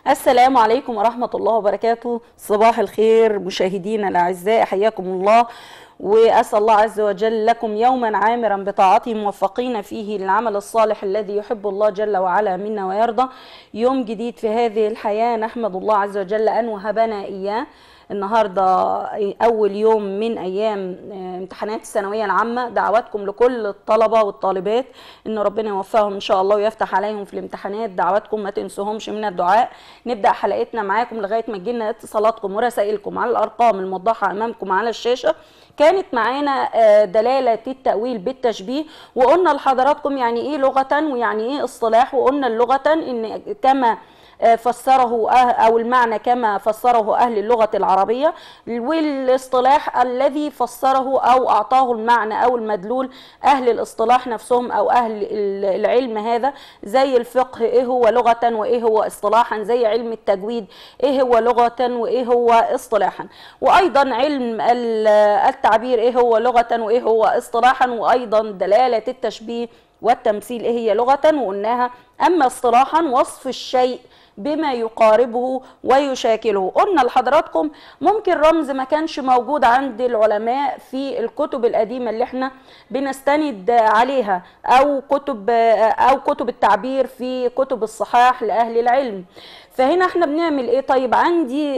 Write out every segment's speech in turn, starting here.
السلام عليكم ورحمة الله وبركاته صباح الخير مشاهدينا الأعزاء حياكم الله وأسأل الله عز وجل لكم يوما عامرا بطاعته موفقين فيه للعمل الصالح الذي يحب الله جل وعلا منا ويرضى يوم جديد في هذه الحياة نحمد الله عز وجل أن وهبنا إياه النهارده اول يوم من ايام امتحانات الثانويه العامه دعواتكم لكل الطلبه والطالبات ان ربنا يوفقهم ان شاء الله ويفتح عليهم في الامتحانات دعواتكم ما تنسوهمش من الدعاء نبدا حلقتنا معاكم لغايه ما تجينا اتصالاتكم ورسائلكم على الارقام الموضحه امامكم على الشاشه كانت معانا دلاله التاويل بالتشبيه وقلنا لحضراتكم يعني ايه لغه ويعني ايه اصطلاح وقلنا لغه ان كما فسره او المعنى كما فسره اهل اللغه العربيه والاصطلاح الذي فسره او اعطاه المعنى او المدلول اهل الاصطلاح نفسهم او اهل العلم هذا زي الفقه ايه هو لغه وايه هو اصطلاحا زي علم التجويد ايه هو لغه وايه هو اصطلاحا وايضا علم التعبير ايه هو لغه وايه هو اصطلاحا وايضا دلاله التشبيه والتمثيل ايه هي لغه وقلناها اما اصطلاحا وصف الشيء بما يقاربه ويشاكله قلنا لحضراتكم ممكن رمز ما كانش موجود عند العلماء في الكتب القديمة اللي احنا بنستند عليها او كتب او كتب التعبير في كتب الصحاح لأهل العلم فهنا احنا بنعمل ايه طيب عندي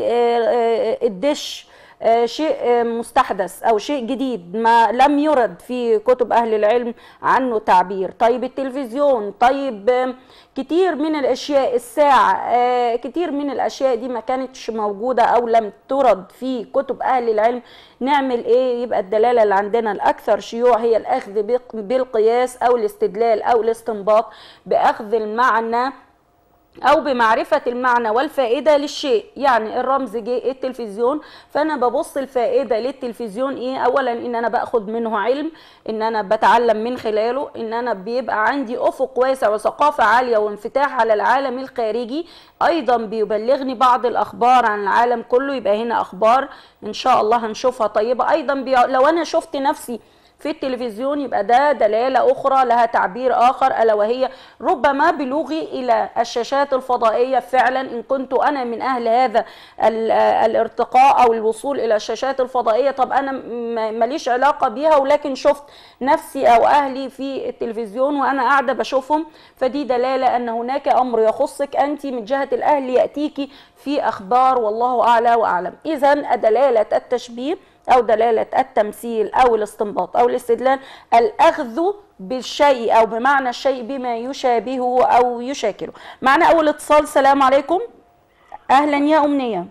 الدش شيء مستحدث او شيء جديد ما لم يرد في كتب اهل العلم عنه تعبير طيب التلفزيون طيب كتير من الاشياء الساعه كتير من الاشياء دي ما كانتش موجوده او لم ترد في كتب اهل العلم نعمل ايه يبقى الدلاله اللي عندنا الاكثر شيوع هي الاخذ بالقياس او الاستدلال او الاستنباط باخذ المعنى او بمعرفه المعنى والفائده للشيء يعني الرمز جه التلفزيون فانا ببص الفائده للتلفزيون ايه اولا ان انا باخد منه علم ان انا بتعلم من خلاله ان انا بيبقى عندي افق واسع وثقافه عاليه وانفتاح على العالم الخارجي ايضا بيبلغني بعض الاخبار عن العالم كله يبقى هنا اخبار ان شاء الله هنشوفها طيبه ايضا بي... لو انا شفت نفسي في التلفزيون يبقى ده دلالة أخرى لها تعبير آخر ألا وهي ربما بلوغي إلى الشاشات الفضائية فعلا إن كنت أنا من أهل هذا الارتقاء أو الوصول إلى الشاشات الفضائية طب أنا ماليش علاقة بيها ولكن شفت نفسي أو أهلي في التلفزيون وأنا قاعدة بشوفهم فدي دلالة أن هناك أمر يخصك أنت من جهة الأهل يأتيك في أخبار والله أعلى وأعلم إذا دلالة التشبيه أو دلالة التمثيل أو الاستنباط أو الاستدلال الأخذ بالشيء أو بمعنى الشيء بما يشابهه أو يشاكله معنا أول اتصال سلام عليكم أهلا يا أمنية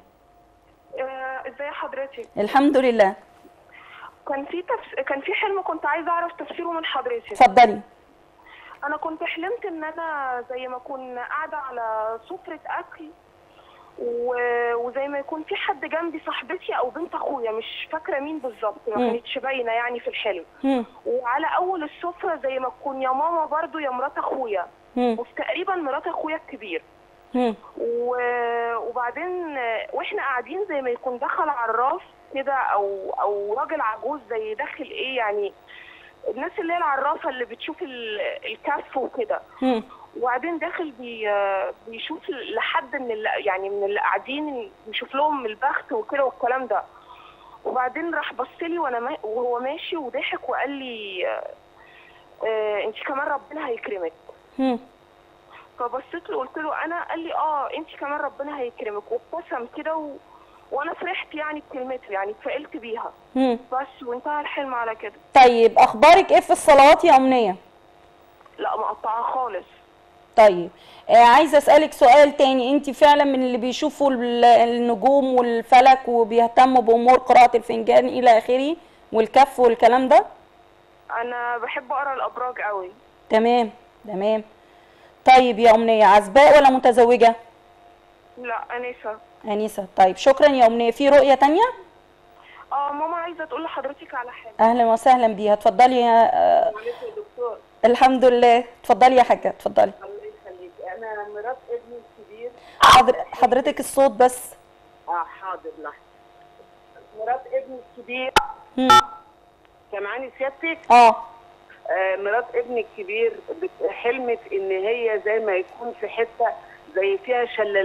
ازي حضرتك الحمد لله كان في تفس... كان في حلم كنت عايزه اعرف تفسيره من حضرتك اتفضلي انا كنت حلمت ان انا زي ما اكون قاعده على سفره اكل و... وزي ما يكون في حد جنبي صاحبتي او بنت اخويا مش فاكره مين بالظبط ما مم. كانتش باينه يعني في الحلم مم. وعلى اول السفره زي ما تكون يا ماما برضو يا مرات اخويا مم. وفي تقريبا مرات اخويا الكبير مم. و... وبعدين واحنا قاعدين زي ما يكون دخل عراف كده او او راجل عجوز زي داخل ايه يعني الناس اللي هي العرافه اللي بتشوف ال... الكف وكده مم. وبعدين داخل بي... بيشوف لحد من اللي يعني من اللي قاعدين بيشوف لهم البخت وكده والكلام ده وبعدين راح بص لي وانا ما... وهو ماشي وضحك وقال لي آه، آه انت كمان ربنا هيكرمك مم. فبصيت له قلت له انا قال لي اه انت كمان ربنا هيكرمك وابتسم كده و... وانا فرحت يعني بكلمته يعني اتفائلت بيها مم. بس وانتهى الحلم على كده طيب أخبارك إيه في الصلوات يا أمنية لا مقطعه خالص طيب آه عايزه اسالك سؤال تاني انت فعلا من اللي بيشوفوا ال- النجوم والفلك وبيهتموا بامور قراءه الفنجان الى اخره والكف والكلام ده انا بحب اقرا الابراج قوي تمام تمام طيب يا امنيه عزباء ولا متزوجه لا انسه انيسه طيب شكرا يا امنيه في رؤيه تانية اه ماما عايزه تقول لحضرتك على حاجه اهلا وسهلا بيها اتفضلي يا آه معلش يا دكتور الحمد لله اتفضلي يا حاجه اتفضلي الله يخليك انا مرات ابني الكبير حضر حضرتك الصوت بس اه حاضر لحظه مرات ابني الكبير مم. سامعاني سيادتك اه آه مرات ابني الكبير بت- حلمت ان هي زي ما يكون في حته زي فيها شلالات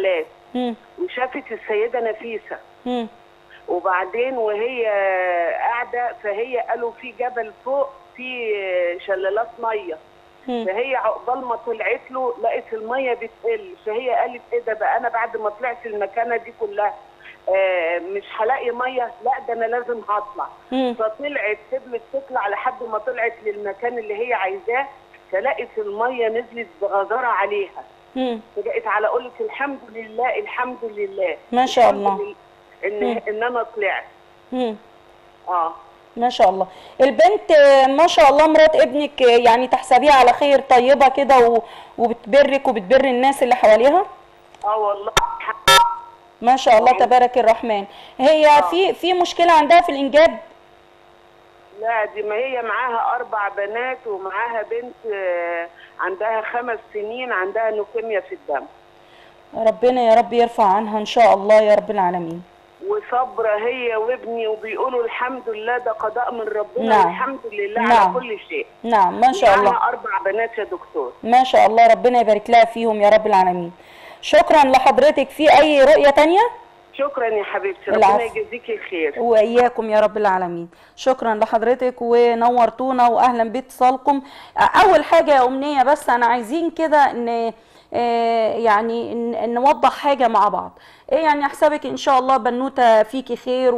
مم. وشافت السيده نفيسه مم. وبعدين وهي قاعده فهي قالوا في جبل فوق في شلالات ميه مم. فهي عقبال ما طلعت له لقت الميه بتقل فهي قالت ايه ده بقى انا بعد ما طلعت المكانه دي كلها آه مش هلاقي ميه لا ده انا لازم هطلع مم. فطلعت فضلت تطلع لحد ما طلعت للمكان اللي هي عايزاه فلقت الميه نزلت بغزاره عليها مم. فبقت على قولة الحمد لله الحمد لله ما شاء الحمد الله. لله ان ان انا طلعت مم. اه ما شاء الله البنت آه، ما شاء الله مرات ابنك آه، يعني تحسبيها على خير طيبة كده و- وبتبرك وبتبر الناس اللي حواليها اه والله ما شاء الله تبارك الرحمن هي في في مشكلة عندها في الإنجاب لا دي ما هي معاها اربع بنات ومعاها بنت آه، عندها خمس سنين عندها لوكيميا في الدم ربنا يا رب يرفع عنها إن شاء الله يا رب العالمين وصبرة هي وابني وبيقولوا الحمد لله ده قضاء من ربنا نعم. والحمد لله نعم. على كل شيء نعم ما شاء الله معاها اربع بنات يا دكتور ما شاء الله ربنا يبارك لها فيهم يا رب العالمين شكرا لحضرتك في أي رؤية تانية شكرا يا حبيبتي العفو. ربنا يجازيكي خير واياكم يا رب العالمين شكرا لحضرتك ونورتونا واهلا باتصالكم اول حاجه يا امنيه بس انا عايزين كده ان آه، يعني ن- نوضح حاجه مع بعض ايه يعني احسبك ان شاء الله بنوته فيكي خير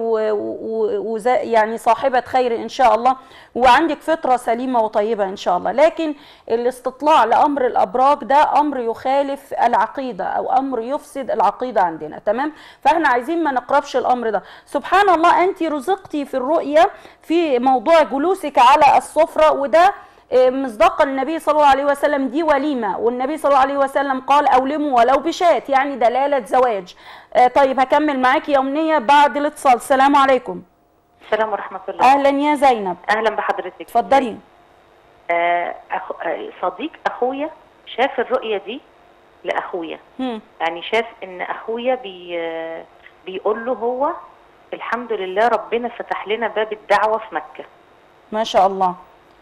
ويعني صاحبه خير ان شاء الله وعندك فطره سليمه وطيبه ان شاء الله لكن الاستطلاع لامر الابراج ده امر يخالف العقيده او امر يفسد العقيده عندنا تمام فاحنا عايزين ما نقربش الامر ده سبحان الله انت رزقتي في الرؤيه في موضوع جلوسك على السفره وده آه، مصداقا النبي صلى الله عليه وسلم دي وليمه والنبي صلى الله عليه وسلم قال اولموا ولو بشات يعني دلاله زواج آه، طيب هكمل معاكي يا امنيه بعد الاتصال السلام عليكم السلام ورحمة الله اهلا يا زينب أهلا بحضرتك اتفضلي آه أخو... آه، صديق أخويا شاف الرؤية دي لأخويا هم، يعني شاف إن أخويا بي... آه، بيقول له هو الحمد لله ربنا فتح لنا باب الدعوة في مكة ما شاء الله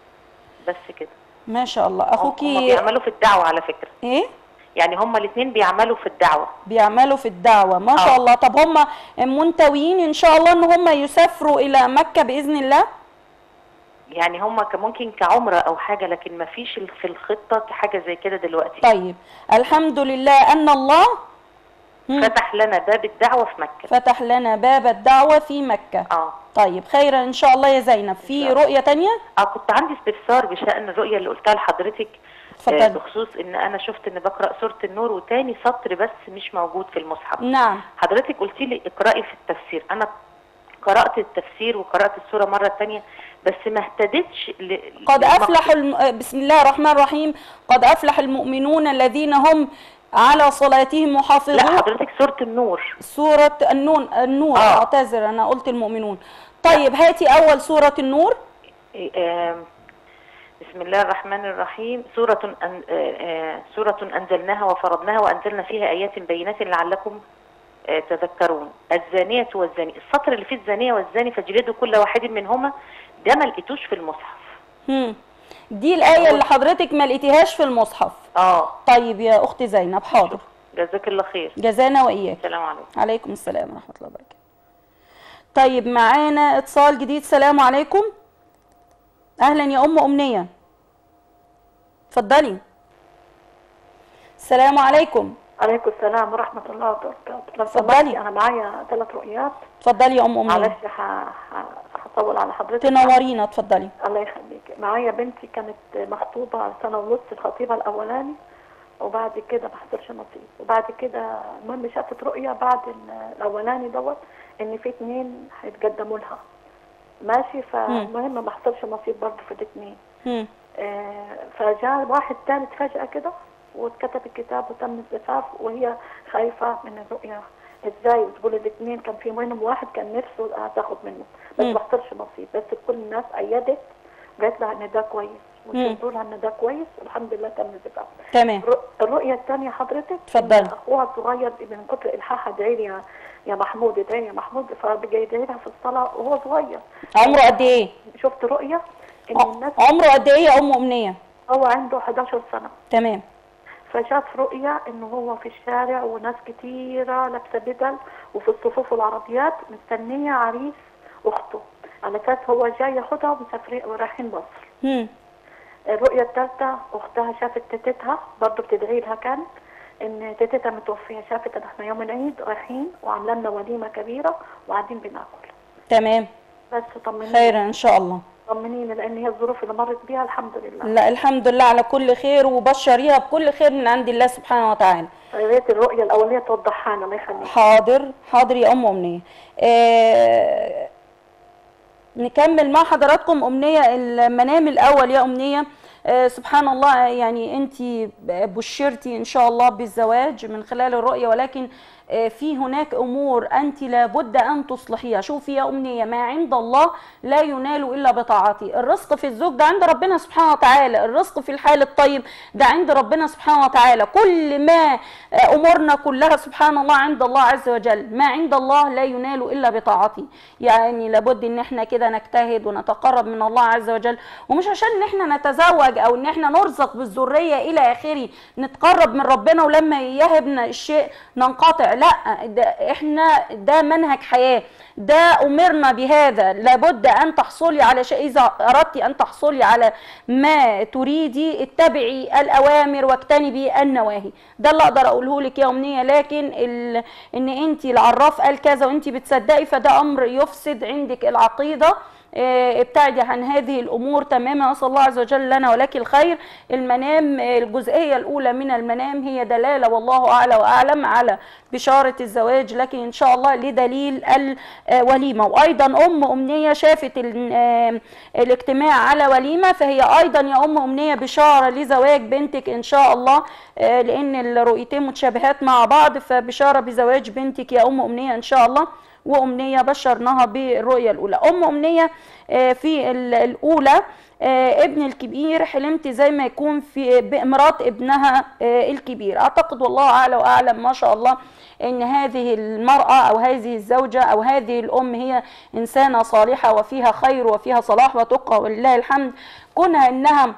بس كده ما شاء الله هم اخوكي بيعملوا في الدعوة على فكرة ايه يعني هما الاثنين بيعملوا في الدعوة بيعملوا في الدعوة ما شاء آه. الله طب هم منتويين ان شاء الله ان هم يسافروا الى مكة باذن الله يعني هما كان ممكن كعمرة أو حاجة لكن ما فيش في الخطة حاجة زي كده دلوقتي طيب الحمد لله ان الله مم. فتح لنا باب الدعوة في مكة فتح لنا باب الدعوة في مكة اه طيب خيرا ان شاء الله يا زينب في شاء الله. رؤية تانية اه كنت عندي استفسار بشأن الرؤية اللي قلتها لحضرتك اتفضلي. آه، بخصوص ان انا شفت ان بقرأ سورة النور وتاني سطر بس مش موجود في المصحف نعم حضرتك قلتي لي اقرأي في التفسير انا قرأت التفسير وقرأت السورة مرة تانية بس ما اهتدتش ل... قد للمقصود. افلح الم... بسم الله الرحمن الرحيم قد افلح المؤمنون الذين هم على صلاتهم لا محافظون حضرتك سورة النور سورة النون النور آه. اعتذر انا قلت المؤمنون طيب هاتي اول سورة النور إيه، آم، بسم الله الرحمن الرحيم سورة أن... آه، آه، سورة أنزلناها وفرضناها وأنزلنا فيها آيات بينات لعلكم آه، تذكرون الزانية والزاني السطر اللي فيه الزانية والزاني فاجلدوا كل واحد منهما ده ما لقيتوش في المصحف هم. دي الآية اللي حضرتك ما لقيتيهاش في المصحف اه طيب يا أختي زينب حاضر جزاك الله خير جزانا وإياك السلام عليكم عليكم السلام ورحمة الله وبركاته طيب معانا اتصال جديد سلام عليكم أهلا يا أم أمنية اتفضلي السلام عليكم عليكم السلام ورحمة الله وبركاته لو اتفضلي. سمحتي أنا معايا ثلاث رؤيات اتفضلي يا أم أمنية معلش ح- ح- هطول على حضرتك تنورينا اتفضلي الله يخليك معايا بنتي كانت مخطوبة سنة ونص الخطيبة الأولاني وبعد كده ما حصلش نصيب وبعد كده المهم شافت رؤية بعد ال- الأولاني دوت إن في اتنين هيتقدموا لها ماشي فالمهم ما حصلش نصيب برضه في الاتنين هم. آه، فجاء واحد ثالث فجأة كده واتكتب الكتاب وتم الزفاف وهي خايفة من الرؤية ازاي وتقول الاثنين كان في منهم واحد كان نفسه تاخد منه بس مم. ما حصلش نصيب بس كل الناس أيدت قالت لها ان ده كويس وشهدوا لها ان ده كويس والحمد لله تم الزفاف تمام الر- الرؤية الثانية حضرتك اتفضلي. إن أخوها الصغير من كتر إلحاحها ادعي لي يا يا محمود ادعي لي يا محمود فبقى يدعي لها في الصلاة وهو صغير عمره قد إيه؟ شفت رؤية إن الناس عمره قد إيه يا أم أمنية؟ هو عنده 11 سنة تمام فشاف رؤية إنه هو في الشارع وناس كتيرة لابسة بدل وفي الصفوف والعربيات مستنية عريس أخته على أساس هو جاي ياخدها ومسافرين ورايحين مصر هم. الرؤية الثالثة أختها شافت تيتتها برضه بتدعي لها كان إن تيتتها متوفية شافت إن إحنا يوم العيد رايحين وعاملة لنا وليمة كبيرة وقاعدين بناكل تمام بس طمنيني خيرا ان شاء الله طمنيني لأن هي الظروف اللي مرت بيها الحمد لله لا الحمد لله على كل خير وبشريها بكل خير من عند الله سبحانه وتعالى يا ريت الرؤية الأولية توضحها لنا ما يخليك حاضر حاضر يا ام امنيه آه نكمل مع حضراتكم امنيه المنام الاول يا امنيه آه سبحان الله يعني انت بشرتي ان شاء الله بالزواج من خلال الرؤيه ولكن آه في هناك امور انت لابد ان تصلحيها شوفي يا امنيه ما عند الله لا ينال الا بطاعته الرزق في الزوج ده عند ربنا سبحانه وتعالى الرزق في الحال الطيب ده عند ربنا سبحانه وتعالى كل ما آه، امورنا كلها سبحان الله عند الله عز وجل ما عند الله لا ينال الا بطاعته يعني لابد ان احنا كده نجتهد ونتقرب من الله عز وجل ومش عشان ان احنا نتزوج او ان احنا نرزق بالذريه الى اخره نتقرب من ربنا ولما يهبنا الشيء ننقطع لا ده احنا ده منهج حياه ده امرنا بهذا لابد ان تحصلي على شيء اذا اردت ان تحصلي على ما تريدي اتبعي الاوامر واجتنبي النواهي ده اللي اقدر اقوله لك يا امنيه لكن ال... ان انت العراف قال كذا وانت بتصدقي فده امر يفسد عندك العقيده آه، ابتعدي عن هذه الامور تماما اسال الله عز وجل لنا ولك الخير المنام آه، الجزئيه الاولى من المنام هي دلاله والله اعلى واعلم على بشاره الزواج لكن ان شاء الله لدليل الوليمه وايضا ام امنيه شافت ال- آه، الاجتماع على وليمه فهي ايضا يا ام امنيه بشاره لزواج بنتك ان شاء الله آه، لان الرؤيتين متشابهات مع بعض فبشاره بزواج بنتك يا ام امنيه ان شاء الله وامنيه بشرناها بالرؤيه الاولى ام امنيه آه، في ال- الاولى آه، ابن الكبير حلمت زي ما يكون في بامرات ابنها آه، الكبير اعتقد والله اعلى واعلم ما شاء الله ان هذه المراه او هذه الزوجه او هذه الام هي انسانه صالحه وفيها خير وفيها صلاح وتقى ولله الحمد كونها انها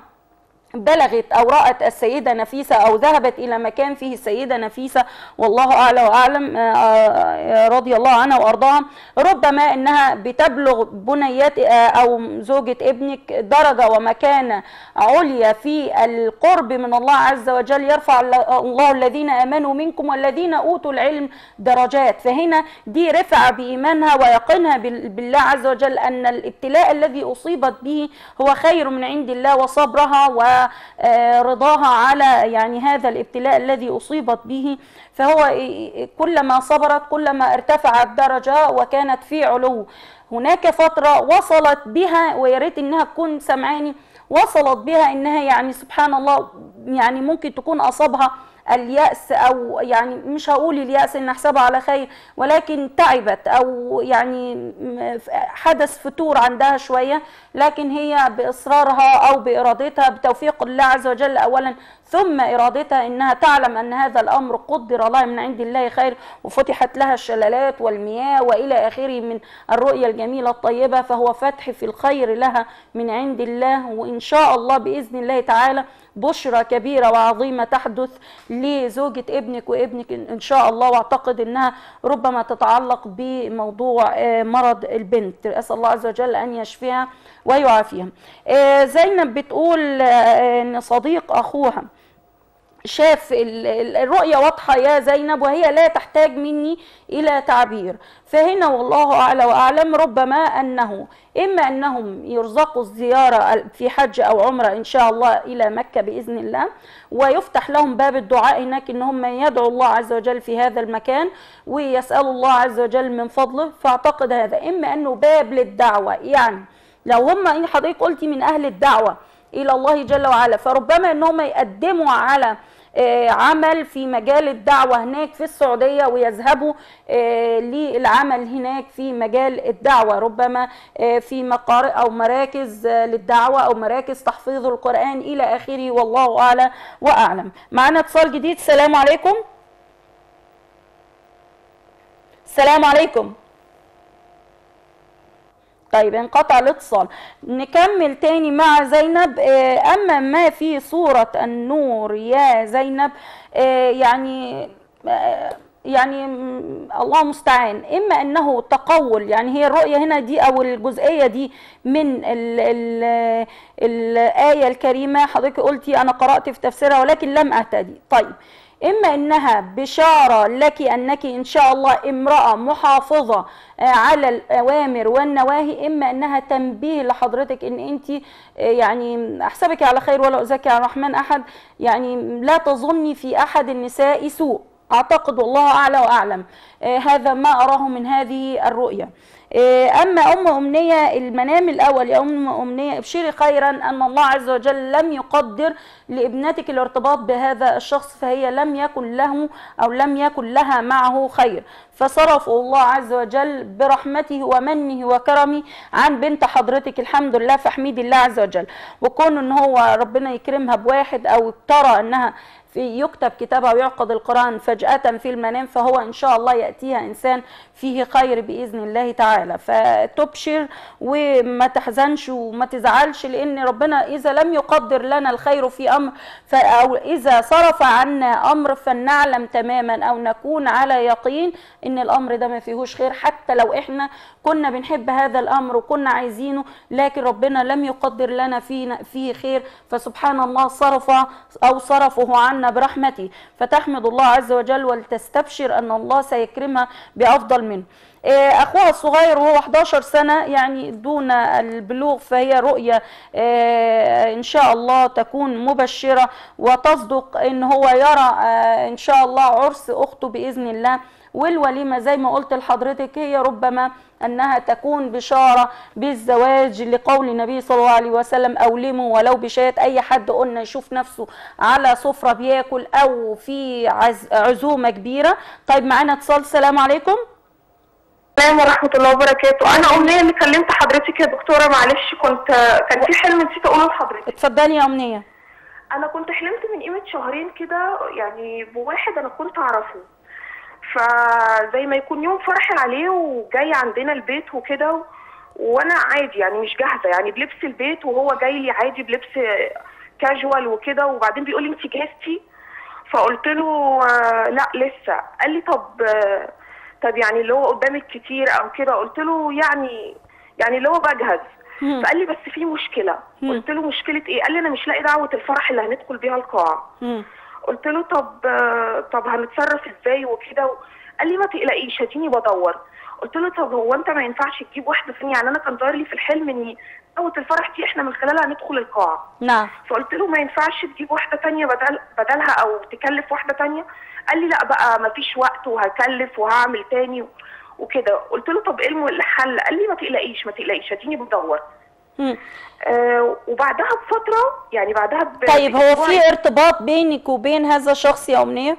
بلغت او رات السيده نفيسه او ذهبت الى مكان فيه السيده نفيسه والله اعلى واعلم آه، آه، رضي الله عنها وارضاها ربما انها بتبلغ بنيات آه، او زوجه ابنك درجه ومكانه عليا في القرب من الله عز وجل يرفع الله الذين امنوا منكم والذين اوتوا العلم درجات فهنا دي رفع بايمانها ويقينها بال- بالله عز وجل ان الابتلاء الذي اصيبت به هو خير من عند الله وصبرها ورضاها على يعني هذا الابتلاء الذي اصيبت به فهو كلما صبرت كلما ارتفعت درجه وكانت في علو هناك فتره وصلت بها ويا ريت انها تكون سمعاني وصلت بها انها يعني سبحان الله يعني ممكن تكون اصابها اليأس أو يعني مش هقول اليأس إن أحسبها على خير ولكن تعبت أو يعني م- حدث فتور عندها شوية لكن هي بإصرارها أو بإرادتها بتوفيق الله عز وجل أولا ثم إرادتها إنها تعلم أن هذا الأمر قدر الله من عند الله خير وفتحت لها الشلالات والمياه وإلى آخره من الرؤية الجميلة الطيبة فهو فتح في الخير لها من عند الله وإن شاء الله بإذن الله تعالى بشرى كبيرة وعظيمة تحدث لزوجة ابنك وابنك إن شاء الله واعتقد انها ربما تتعلق بموضوع آه، مرض البنت اسال الله عز وجل ان يشفيها ويعافيها آه، زينب بتقول آه، ان صديق اخوها شاف ال- ال- الرؤية واضحة يا زينب وهي لا تحتاج مني إلى تعبير فهنا والله أعلى وأعلم ربما أنه إما أنهم يرزقوا الزيارة في حج أو عمرة إن شاء الله إلى مكة بإذن الله ويفتح لهم باب الدعاء هناك إن هم يدعوا الله عز وجل في هذا المكان ويسألوا الله عز وجل من فضله فأعتقد هذا إما أنه باب للدعوة يعني لو هم إن حضرتك قلتي من أهل الدعوة الى الله جل وعلا فربما ان هم يقدموا على آه، عمل في مجال الدعوه هناك في السعوديه ويذهبوا آه، للعمل هناك في مجال الدعوه ربما آه، في مقارئ او مراكز آه، للدعوه او مراكز تحفيظ القران الى اخره والله اعلى واعلم معنا اتصال جديد السلام عليكم السلام عليكم طيب انقطع الاتصال نكمل تاني مع زينب آه، اما ما في سورة النور يا زينب آه، يعني آه، يعني م- الله مستعان اما انه تقول يعني هي الرؤيه هنا دي او الجزئيه دي من ال ال الايه الكريمه حضرتك قلتي انا قرات في تفسيرها ولكن لم اهتدي طيب اما انها بشاره لك انك ان شاء الله امراه محافظه آه، على الاوامر والنواهي اما انها تنبيه لحضرتك ان انت آه، يعني احسبك على خير ولا ازكي على الرحمن احد يعني لا تظني في احد النساء سوء اعتقد والله اعلى واعلم آه، هذا ما اراه من هذه الرؤيه آه، اما ام امنيه المنام الاول يا ام امنيه ابشري خيرا ان الله عز وجل لم يقدر لابنتك الارتباط بهذا الشخص فهي لم يكن له او لم يكن لها معه خير فصرف الله عز وجل برحمته ومنه وكرمه عن بنت حضرتك الحمد لله فاحمد الله عز وجل وكون ان هو ربنا يكرمها بواحد او ترى انها في يكتب كتابها ويعقد القرآن فجأة في المنام فهو إن شاء الله يأتيها إنسان فيه خير بإذن الله تعالى فتبشر وما تحزنش وما تزعلش لأن ربنا إذا لم يقدر لنا الخير في أمر ف- أو إذا صرف عنا أمر فلنعلم تماما أو نكون على يقين إن الأمر ده ما فيهوش خير حتى لو إحنا كنا بنحب هذا الأمر وكنا عايزينه لكن ربنا لم يقدر لنا فيه فيه خير فسبحان الله صرف أو صرفه عنا برحمته فتحمد الله عز وجل ولتستبشر أن الله سيكرمها بأفضل منه آه، اخوها الصغير وهو 11 سنه يعني دون البلوغ فهي رؤيه آه، ان شاء الله تكون مبشره وتصدق ان هو يرى آه، ان شاء الله عرس اخته باذن الله والوليمه زي ما قلت لحضرتك هي ربما انها تكون بشاره بالزواج لقول النبي صلى الله عليه وسلم اولموا ولو بشاة اي حد قلنا يشوف نفسه على سفره بياكل او في عز- عزومه كبيره طيب معانا اتصال السلام عليكم السلام ورحمة الله وبركاته أنا أمنية اللي كلمت حضرتك يا دكتورة معلش كنت كان في حلم نسيت أقوله لحضرتك اتفضلي يا امنيه أنا كنت حلمت من قيمة شهرين كده يعني بواحد أنا كنت أعرفه فزي ما يكون يوم فرح عليه وجاي عندنا البيت وكده و- وأنا عادي يعني مش جاهزة يعني بلبس البيت وهو جاي لي عادي بلبس كاجوال وكده وبعدين بيقول لي أنت جهزتي فقلت له آه، لا لسه قال لي طب آه، طب يعني اللي هو قدامك كتير او كده قلت له يعني يعني اللي هو بجهز مم. فقال لي بس في مشكله مم. قلت له مشكله ايه قال لي انا مش لاقي دعوه الفرح اللي هندخل بيها القاعه مم. قلت له طب آه، طب هنتصرف ازاي وكده قال لي ما تقلقيش اديني بدور قلت له طب هو انت ما ينفعش تجيب واحده ثانيه يعني انا كان ظاهر لي في الحلم ان دعوه الفرح دي احنا من خلالها هندخل القاعه نعم فقلت له ما ينفعش تجيب واحده تانية بدل بدلها او تكلف واحده تانية قال لي لا بقى ما فيش وقت وهكلف وهعمل تاني وكده قلت له طب ايه الم- الحل قال لي ما تقلقيش ما تقلقيش اديني بدور مم. آه وبعدها بفتره يعني بعدها ب... طيب هو بأسبوع في ارتباط بينك وبين هذا الشخص يا امنيه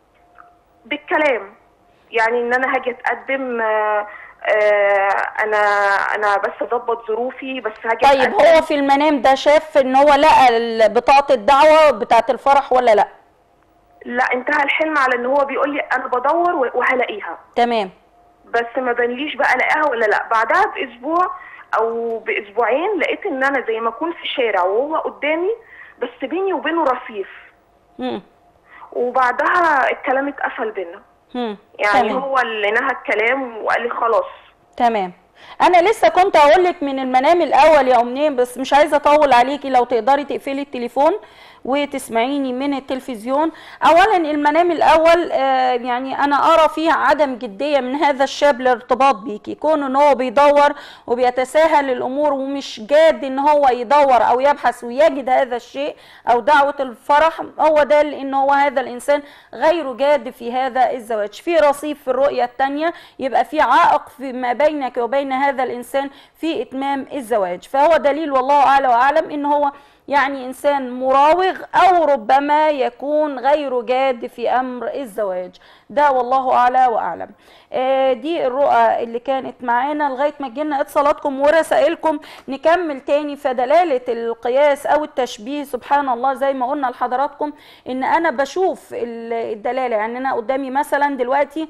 بالكلام يعني ان انا هاجي اتقدم آه آه انا انا بس اظبط ظروفي بس هاجي طيب أتقدم. هو في المنام ده شاف ان هو لقى ال- بطاقه الدعوه بتاعه الفرح ولا لا لا انتهى الحلم على ان هو بيقول لي انا بدور و- وهلاقيها تمام بس ما بانليش بقى الاقيها ولا لا بعدها باسبوع او باسبوعين لقيت ان انا زي ما اكون في شارع وهو قدامي بس بيني وبينه رصيف مم. وبعدها الكلام اتقفل بينا مم. يعني تمام. هو اللي نهى الكلام وقال لي خلاص تمام انا لسه كنت اقول لك من المنام الاول يا امنيه بس مش عايزه اطول عليكي لو تقدري تقفلي التليفون وتسمعيني من التلفزيون اولا المنام الاول آه يعني انا ارى فيه عدم جديه من هذا الشاب للارتباط بيكي كون ان هو بيدور وبيتساهل الامور ومش جاد ان هو يدور او يبحث ويجد هذا الشيء او دعوه الفرح هو ده لان هو هذا الانسان غير جاد في هذا الزواج في رصيف في الرؤيه الثانيه يبقى في عائق في ما بينك وبين هذا الانسان في اتمام الزواج فهو دليل والله اعلى واعلم ان هو يعني انسان مراوغ او ربما يكون غير جاد في امر الزواج ده والله اعلى واعلم آه، دي الرؤى اللي كانت معانا لغايه ما تجينا اتصالاتكم ورسائلكم نكمل تاني فدلاله القياس او التشبيه سبحان الله زي ما قلنا لحضراتكم ان انا بشوف ال- الدلاله يعني انا قدامي مثلا دلوقتي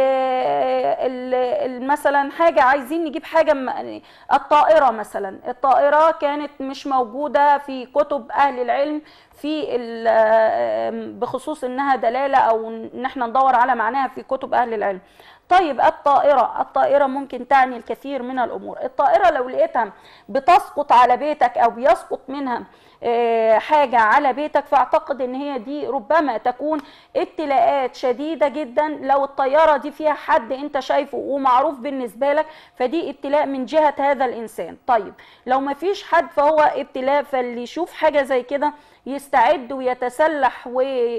آه، ال- ال- مثلا حاجه عايزين نجيب حاجه م- الطائره مثلا الطائره كانت مش موجوده في كتب اهل العلم في ال- آه، بخصوص انها دلاله او ان احنا ندور على معناها في كتب اهل العلم طيب الطائرة الطائرة ممكن تعني الكثير من الأمور الطائرة لو لقيتها بتسقط على بيتك أو بيسقط منها آه، حاجة على بيتك فأعتقد إن هي دي ربما تكون ابتلاءات شديدة جدا لو الطيارة دي فيها حد أنت شايفه ومعروف بالنسبة لك فدي ابتلاء من جهة هذا الإنسان طيب لو ما فيش حد فهو ابتلاء فاللي يشوف حاجة زي كده يستعد ويتسلح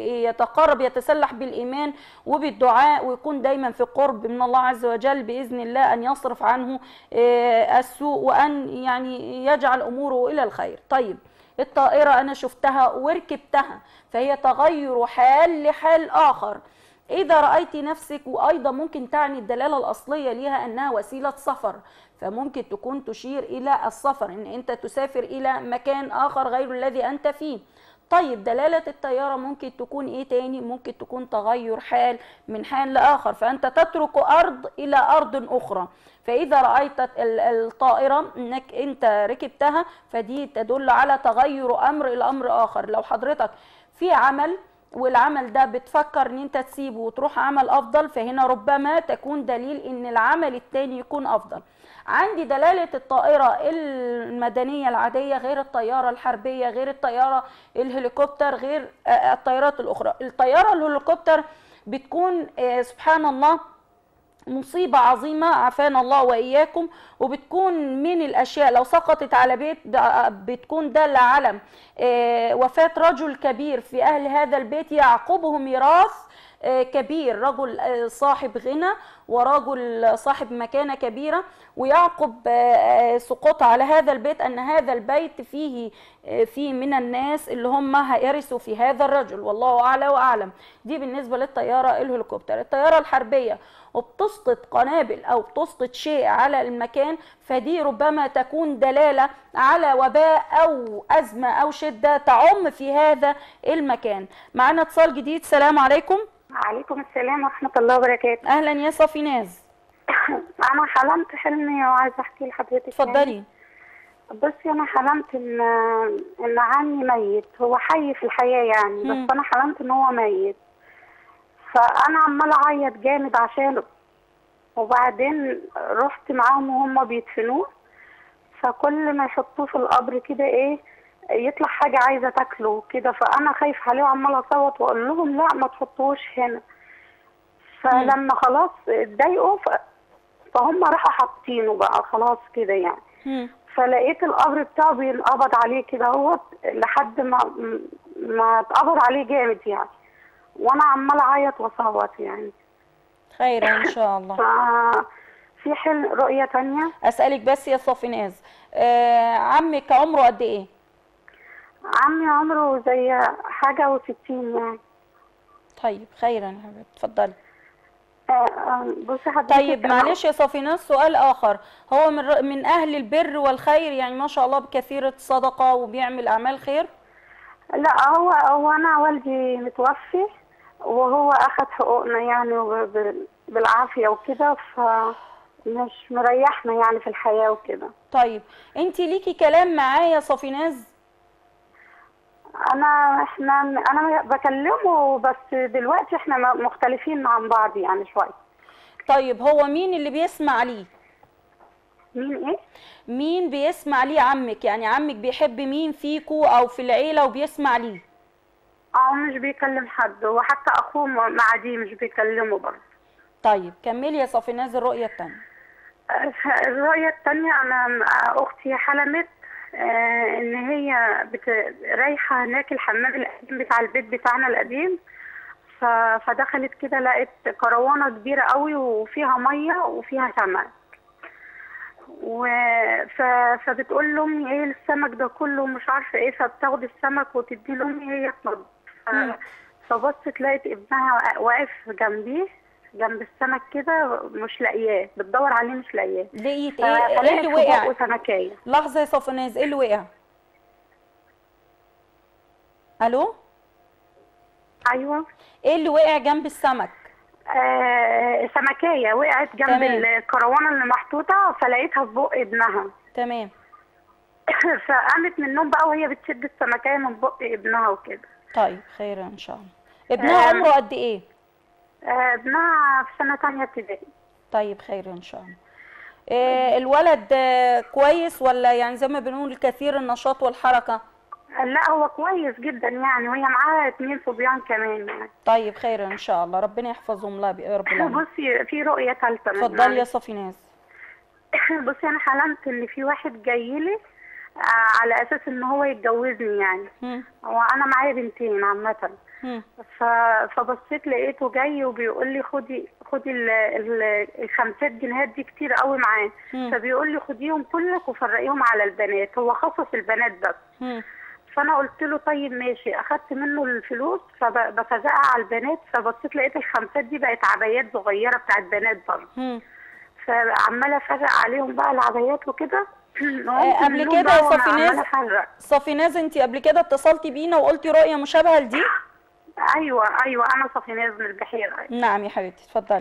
ويتقرب يتسلح بالإيمان وبالدعاء ويكون دايما في قرب من الله عز وجل بإذن الله أن يصرف عنه آه، السوء وأن يعني يجعل أموره إلى الخير طيب الطائرة أنا شفتها وركبتها فهي تغير حال لحال آخر إذا رأيت نفسك وأيضا ممكن تعني الدلالة الأصلية ليها أنها وسيلة سفر فممكن تكون تشير إلى السفر إن أنت تسافر إلى مكان آخر غير الذي أنت فيه طيب دلالة الطيارة ممكن تكون ايه تاني ممكن تكون تغير حال من حال لآخر فأنت تترك أرض إلى أرض أخرى فإذا رأيت ال- الطائرة إنك أنت ركبتها فدي تدل على تغير أمر إلى أمر آخر لو حضرتك في عمل والعمل ده بتفكر ان انت تسيبه وتروح عمل افضل فهنا ربما تكون دليل ان العمل التاني يكون افضل عندي دلالة الطائرة المدنية العادية غير الطيارة الحربية غير الطيارة الهليكوبتر غير آه، الطيارات الأخرى الطيارة الهليكوبتر بتكون آه، سبحان الله مصيبة عظيمة عافانا الله وإياكم وبتكون من الأشياء لو سقطت على بيت ده- بتكون دالة على آه، وفاة رجل كبير في أهل هذا البيت يعقبه ميراث آه، كبير رجل آه، صاحب غنى ورجل صاحب مكانة كبيرة ويعقب آه، آه، سقوط على هذا البيت أن هذا البيت فيه آه، فيه من الناس اللي هم هيرثوا في هذا الرجل والله أعلى وأعلم دي بالنسبة للطيارة الهليكوبتر الطيارة الحربية وبتسقط قنابل أو بتسقط شيء على المكان فدي ربما تكون دلالة على وباء أو أزمة أو شدة تعم في هذا المكان معنا اتصال جديد سلام عليكم عليكم السلام ورحمة الله وبركاته أهلا يا صفيناز أنا حلمت حلمي وعايزة أحكي لحضرتك اتفضلي بصي أنا حلمت إن إن عمي ميت هو حي في الحياة يعني مم. بس أنا حلمت إن هو ميت فأنا عمالة أعيط جامد عشانه وبعدين رحت معاهم وهم بيدفنوه فكل ما يحطوه في القبر كده إيه يطلع حاجة عايزة تاكله كده فأنا خايف عليه وعمالة أصوت وأقول لهم لا ما تحطوش هنا فلما خلاص اتضايقوا ف- فهم راحوا حاطينه بقى خلاص كده يعني مم. فلقيت القبر بتاعه بينقبض عليه كده هو لحد ما ما اتقبض عليه جامد يعني وانا عماله اعيط واصوت يعني خير إن شاء الله ففي حلم رؤيه تانية أسألك بس يا صفيناز آه عمك عمره قد إيه؟ عمي عمره زي حاجه وستين يعني طيب خيرا يا حبيبتي اتفضلي آه، آه، بصي حضرتك طيب أنا- معلش يا صفيناز سؤال آخر هو من ر- من أهل البر والخير يعني ما شاء الله بكثير الصدقة وبيعمل أعمال خير لا هو هو انا والدي متوفي وهو اخد حقوقنا يعني وب- ب- بالعافيه وكده فمش مريحنا يعني في الحياه وكده طيب انت ليكي كلام معاه يا صفيناز انا احنا انا بكلمه بس دلوقتي احنا م- مختلفين عن بعض يعني شويه طيب هو مين اللي بيسمع ليه مين ايه مين بيسمع ليه عمك يعني عمك بيحب مين فيكو او في العيلة وبيسمع ليه اه مش بيكلم حد وحتى اخوه م- مع دي مش بيكلمه برضه طيب كملي يا صفيناز الرؤية التانية الرؤية التانية أنا م- أختي حلمت آه، إن هي بت... رايحة هناك الحمام القديم بتاع البيت بتاعنا القديم ف... فدخلت كده لقت كروانة كبيرة قوي وفيها مية وفيها سمك و... ف... فبتقول لأمي إيه السمك ده كله مش عارفة إيه فبتاخد السمك وتديه لأمي هي تنضف ف... مم. فبصت لقيت ابنها واقف جنبيه جنب السمك كده مش لاقياه بتدور عليه مش لاقياه لقيت ايه ايه فلقيت اللي في وقع بقه سمكية لحظه يا صفناز ايه اللي وقع الو ايوه ايه اللي وقع جنب السمك آه سمكية وقعت جنب تمام. الكروانة اللي محطوطة فلقيتها في بق ابنها تمام فقامت من النوم بقى وهي بتشد السمكية من بق ابنها وكده طيب خير ان شاء الله ابنها آه. عمره قد ايه آه ابنها في سنة تانية ابتدائي طيب خير ان شاء الله إيه الولد آه، كويس ولا يعني زي ما بنقول كثير النشاط والحركه لا هو كويس جدا يعني وهي معاها اتنين صبيان كمان يعني طيب خير ان شاء الله ربنا يحفظهم لها يا رب العالمين بصي في رؤية ثالثة اتفضلي يا صفيناز بصي انا حلمت ان في واحد جاي لي آه، على اساس ان هو يتجوزني يعني هم، هو انا معايا بنتين عامة هم، ف... فبصيت لقيته جاي وبيقول لي خدي خدي ال... ال... الخمسات جنيهات دي كتير قوي معاه مم. فبيقول لي خديهم كلك وفرقيهم على البنات هو خصص البنات بس هم. فانا قلت له طيب ماشي اخدت منه الفلوس فبفزقها على البنات فبصيت لقيت الخمسات دي بقت عبايات صغيره بتاعت بنات برضه هم. فعماله افرق عليهم بقى العبايات وكده آه، قبل كده يا صفيناز؟ عماله افرق صفيناز انت قبل كده اتصلتي بينا وقلتي رؤيه مشابهه لدي ايوه ايوه انا صفيناز من البحيره نعم يا حبيبتي اتفضلي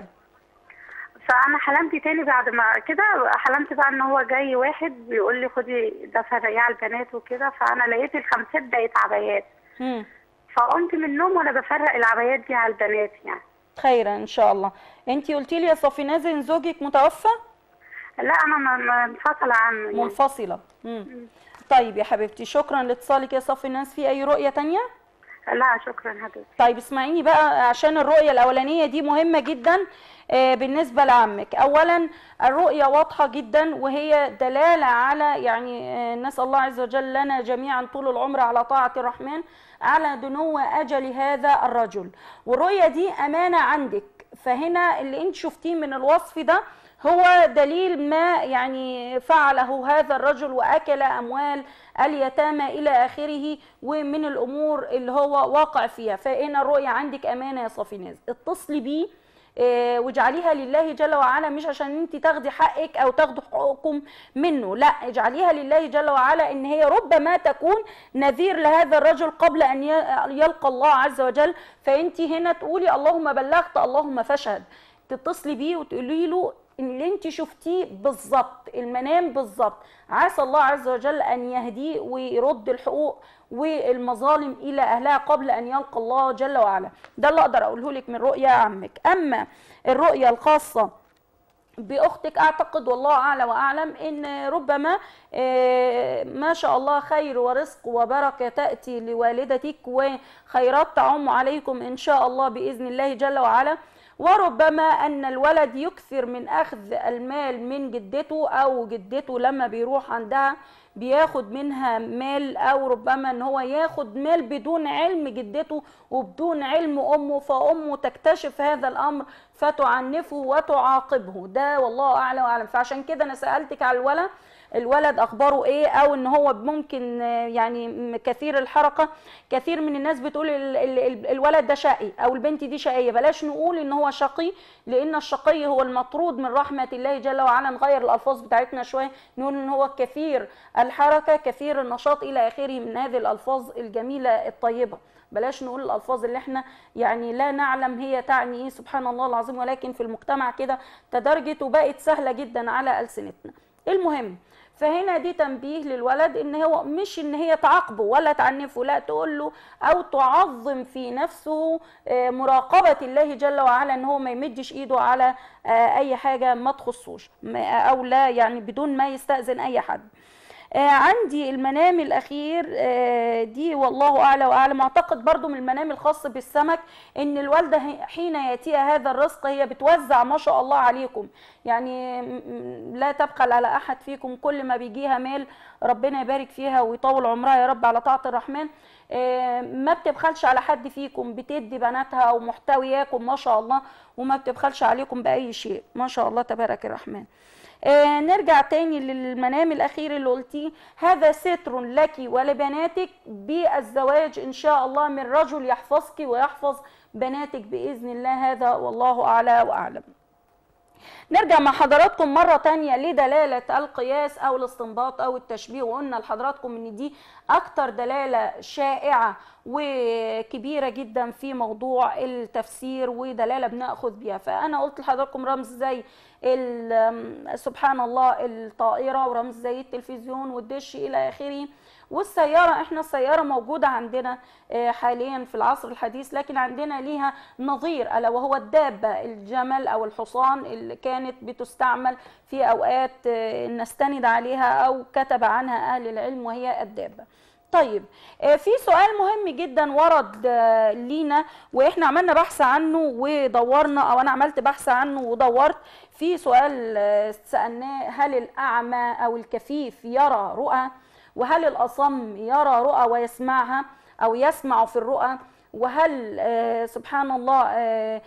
فانا حلمت تاني بعد ما كده حلمت بقى ان هو جاي واحد بيقول لي خدي ده فرقيه على البنات وكده فانا لقيت الخمسات بقت عبايات هم. فقمت من النوم وانا بفرق العبايات دي على البنات يعني خيرا ان شاء الله انت قلتي لي يا صفيناز ان زوجك متوفى لا انا ما- ما منفصله عنه يعني. منفصله هم. طيب يا حبيبتي شكرا لاتصالك يا صفيناز في اي رؤيه تانية لا شكرا حضرتك طيب اسمعيني بقى عشان الرؤية الأولانية دي مهمة جدا آه، بالنسبة لعمك أولا الرؤية واضحة جدا وهي دلالة على يعني آه، نسأل الله عز وجل لنا جميعا طول العمر على طاعة الرحمن على دنو أجل هذا الرجل والرؤية دي أمانة عندك فهنا اللي انت شفتيه من الوصف ده هو دليل ما يعني فعله هذا الرجل واكل اموال اليتامى الى اخره ومن الامور اللي هو واقع فيها فهنا الرؤيه عندك امانه يا صفيناز اتصلي بيه آه، واجعليها لله جل وعلا مش عشان انت تاخدي حقك او تاخدوا حقوقكم منه لا اجعليها لله جل وعلا ان هي ربما تكون نذير لهذا الرجل قبل ان ي- يلقى الله عز وجل فانت هنا تقولي اللهم بلغت اللهم فاشهد تتصلي بيه وتقولي له ان اللي انت شفتيه بالظبط المنام بالظبط عسى الله عز وجل ان يهديه ويرد الحقوق والمظالم الى اهلها قبل ان يلقى الله جل وعلا ده اللي اقدر اقوله لك من رؤيا عمك اما الرؤيا الخاصه باختك اعتقد والله اعلى واعلم ان ربما آه، ما شاء الله خير ورزق وبركه تاتي لوالدتك وخيرات تعم عليكم ان شاء الله باذن الله جل وعلا وربما ان الولد يكثر من اخذ المال من جدته او جدته لما بيروح عندها بياخد منها مال او ربما ان هو ياخد مال بدون علم جدته وبدون علم امه فامه تكتشف هذا الامر فتعنفه وتعاقبه ده والله اعلم واعلم فعشان كده انا سالتك على الولد الولد اخباره ايه او ان هو ممكن آه، يعني م- كثير الحركه كثير من الناس بتقول ال- ال- ال- الولد ده شقي او البنت دي شقيه بلاش نقول ان هو شقي لان الشقي هو المطرود من رحمه الله جل وعلا نغير الالفاظ بتاعتنا شويه نقول ان هو كثير الحركه كثير النشاط الى اخره من هذه الالفاظ الجميله الطيبه بلاش نقول الالفاظ اللي احنا يعني لا نعلم هي تعني ايه سبحان الله العظيم ولكن في المجتمع كده تدرجت وبقت سهله جدا على السنتنا المهم فهنا دي تنبيه للولد ان هو مش ان هي تعاقبه ولا تعنفه لا تقول له او تعظم في نفسه آه، مراقبه الله جل وعلا ان هو ما يمدش ايده على آه، اي حاجه ما تخصوش ما- او لا يعني بدون ما يستاذن اي حد آه، عندي المنام الاخير آه، دي والله اعلى واعلم اعتقد برضو من المنام الخاص بالسمك ان الوالده هي- حين ياتيها هذا الرزق هي بتوزع ما شاء الله عليكم يعني م- م- لا تبخل على احد فيكم كل ما بيجيها مال ربنا يبارك فيها ويطول عمرها يا رب على طاعه الرحمن آه، ما بتبخلش على حد فيكم بتدي بناتها ومحتوياكم ما شاء الله وما بتبخلش عليكم بأي شيء ما شاء الله تبارك الرحمن آه، نرجع تاني للمنام الأخير اللي قلتيه هذا ستر لك ولبناتك بالزواج إن شاء الله من رجل يحفظك ويحفظ بناتك بإذن الله هذا والله أعلى وأعلم نرجع مع حضراتكم مرة تانية لدلالة القياس أو الاستنباط أو التشبيه وقلنا لحضراتكم إن دي أكتر دلالة شائعة وكبيرة جدا في موضوع التفسير ودلالة بنأخذ بيها فأنا قلت لحضراتكم رمز زي ال- سبحان الله الطائرة ورمز زي التلفزيون والدش إلى آخره والسيارة احنا السيارة موجودة عندنا آه، حاليا في العصر الحديث لكن عندنا ليها نظير ألا وهو الدابة الجمل أو الحصان اللي كانت بتستعمل في أوقات آه، نستند عليها أو كتب عنها أهل العلم وهي الدابة طيب آه، في سؤال مهم جدا ورد آه، لينا واحنا عملنا بحث عنه ودورنا او انا عملت بحث عنه ودورت في سؤال آه، سالناه هل الاعمى او الكفيف يرى رؤى وهل الاصم يرى رؤى ويسمعها او يسمع في الرؤى وهل آه، سبحان الله آه،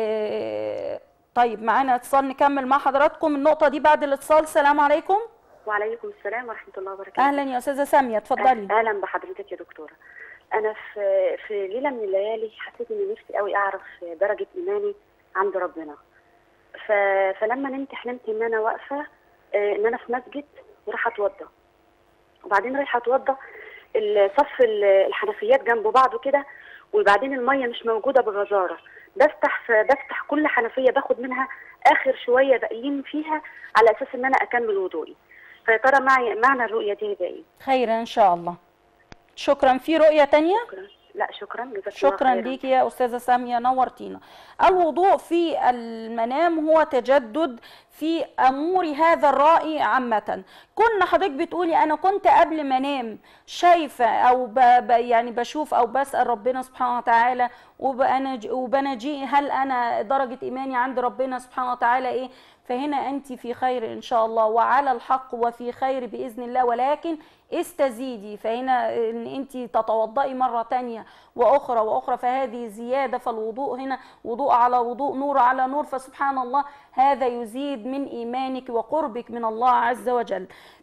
آه، طيب معانا اتصال نكمل مع حضراتكم النقطه دي بعد الاتصال السلام عليكم وعليكم السلام ورحمة الله وبركاته اهلا يا استاذه ساميه اتفضلي أهلا بحضرتك يا دكتورة أنا في في ليلة من الليالي حسيت إني نفسي قوي أعرف درجة إيماني عند ربنا ف... فلما نمت حلمت إن أنا واقفة آه، إن أنا في مسجد وراح أتوضى وبعدين رايحة أتوضى صف ال- الحنفيات جنب بعض كده وبعدين المية مش موجودة بغزارة بفتح ف- بفتح كل حنفية باخد منها آخر شوية باقيين فيها على أساس إن أنا أكمل وضوئي فيا ترى معي معنى الرؤية دي هيبقى إيه؟ خيرا ان شاء الله شكرا في رؤيه تانية شكرا لا شكرا جزاك الله شكرا خيراً. ليكي يا استاذه ساميه نورتينا الوضوء في المنام هو تجدد في امور هذا الرأي عامه كنا حضرتك بتقولي انا كنت قبل ما انام شايفه او ب... ب... يعني بشوف او بسال ربنا سبحانه وتعالى وبنج... وبنجي هل انا درجه ايماني عند ربنا سبحانه وتعالى ايه فهنا انت في خير ان شاء الله وعلى الحق وفي خير باذن الله ولكن استزيدي فهنا ان انت تتوضئي مره تانية واخرى واخرى فهذه زياده فالوضوء هنا وضوء على وضوء نور على نور فسبحان الله هذا يزيد من ايمانك وقربك من الله عز وجل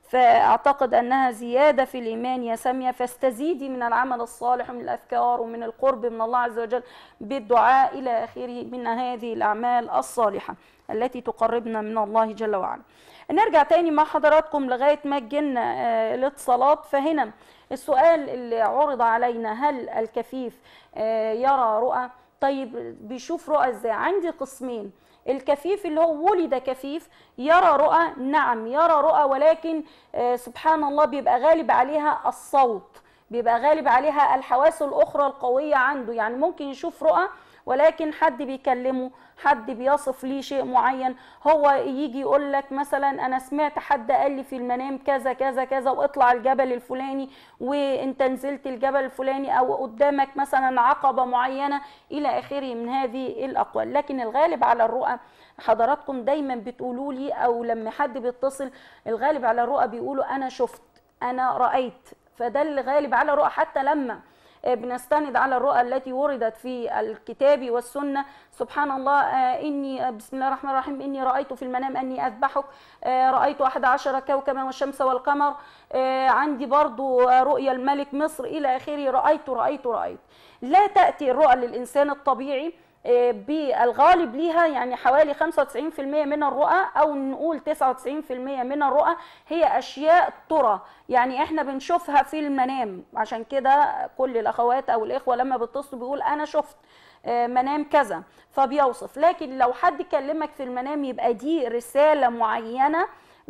فاعتقد انها زياده في الايمان يا ساميه فاستزيدي من العمل الصالح ومن الاذكار ومن القرب من الله عز وجل بالدعاء الى اخره من هذه الاعمال الصالحه التي تقربنا من الله جل وعلا نرجع تاني مع حضراتكم لغايه ما تجينا آه، الاتصالات فهنا السؤال اللي عرض علينا هل الكفيف آه، يرى رؤى طيب بيشوف رؤى ازاي عندي قسمين الكفيف اللي هو ولد كفيف يرى رؤى نعم يرى رؤى ولكن آه، سبحان الله بيبقى غالب عليها الصوت بيبقى غالب عليها الحواس الاخرى القويه عنده يعني ممكن يشوف رؤى ولكن حد بيكلمه حد بيصف ليه شيء معين هو يجي يقول لك مثلا انا سمعت حد قال لي في المنام كذا كذا كذا واطلع الجبل الفلاني وانت نزلت الجبل الفلاني او قدامك مثلا عقبه معينه الى اخره من هذه الاقوال لكن الغالب على الرؤى حضراتكم دايما بتقولوا لي او لما حد بيتصل الغالب على الرؤى بيقولوا انا شفت انا رايت فده اللي غالب على الرؤى حتى لما بنستند على الرؤى التي وردت في الكتاب والسنة سبحان الله آه، إني آه، بسم الله الرحمن الرحيم إني رأيت في المنام أني أذبحك آه، رأيت أحد عشر كوكبا والشمس والقمر آه، عندي برضو آه، رؤيا الملك مصر إلى آخره رأيت رأيت رأيت لا تأتي الرؤى للإنسان الطبيعي آه، بالغالب ليها يعني حوالي 95% من الرؤى او نقول 99% من الرؤى هي اشياء ترى يعني احنا بنشوفها في المنام عشان كده كل الاخوات او الاخوه لما بيتصلوا بيقول انا شفت آه، منام كذا فبيوصف لكن لو حد كلمك في المنام يبقى دي رساله معينه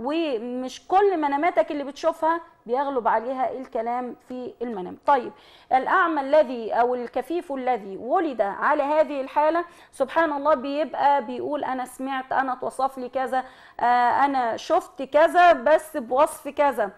ومش كل مناماتك اللي بتشوفها بيغلب عليها الكلام في المنام طيب الأعمى الذي أو الكفيف الذي ولد على هذه الحالة سبحان الله بيبقى بيقول أنا سمعت أنا اتوصف لي كذا آه، أنا شفت كذا بس بوصف كذا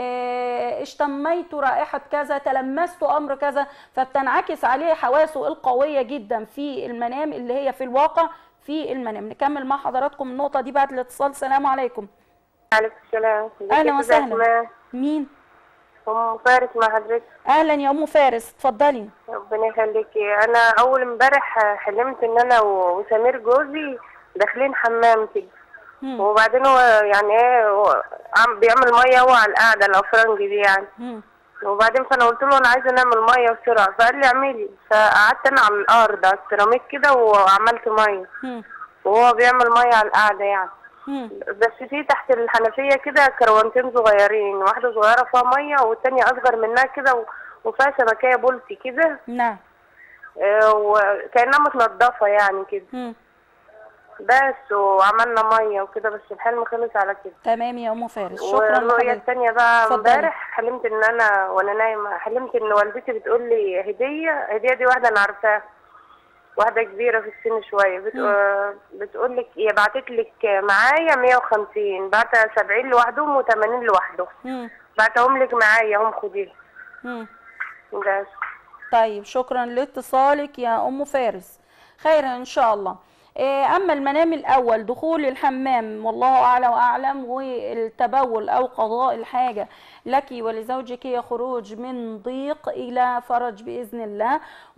آه، اشتميت رائحة كذا تلمست أمر كذا فبتنعكس عليه حواسه القوية جدا في المنام اللي هي في الواقع في المنام نكمل مع حضراتكم النقطة دي بعد الاتصال سلام عليكم عليكم السلام ازيك أهلا يا أستاذة وسهلا. أسماء؟ مين ام فارس مع حضرتك اهلا يا ام فارس اتفضلي ربنا يخليكي انا اول امبارح حلمت ان انا و- وسمير جوزي داخلين حمام كده مم. وبعدين هو يعني ايه هو عم بيعمل ميه هو على القعده الافرنجي دي يعني مم. وبعدين فانا قلت له انا عايزه نعمل ميه بسرعه فقال لي اعملي فقعدت انا على الارض على السيراميك كده وعملت ميه مم. وهو بيعمل ميه على القعده يعني مم. بس في تحت الحنفيه كده كروانتين صغيرين واحده صغيره فيها ميه والتانيه اصغر منها كده و- وفيها سمكيه بولتي كده نعم آه، وكانها متنضفه يعني كده مم. بس وعملنا ميه وكده بس الحلم خلص على كده تمام يا ام فارس شكرا والرؤية لحضرتك التانية بقى اتفضلي. امبارح حلمت ان انا وانا نايمة حلمت ان والدتي بتقول لي هدية هدية دي واحدة انا عارفاها واحدة كبيرة في السن شوية بت... آه، بتقول لك هي بعتت لك معايا 150 بعتها 70 لوحدهم و80 لوحده مم. بعتهم لك معايا هم خديهم مم. بس طيب شكرا لاتصالك يا ام فارس خير ان شاء الله إيه، اما المنام الاول دخول الحمام والله اعلى واعلم والتبول او قضاء الحاجه لك ولزوجك هي خروج من ضيق الى فرج باذن الله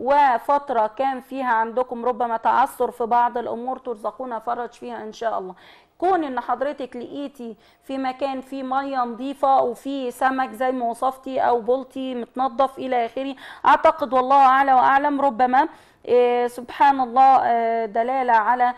وفتره كان فيها عندكم ربما تعثر في بعض الامور ترزقون فرج فيها ان شاء الله كون ان حضرتك لقيتي في مكان فيه ميه نظيفه وفيه سمك زي ما وصفتي او بلطي متنظف الى اخره اعتقد والله اعلى واعلم ربما إيه، سبحان الله آه، دلاله على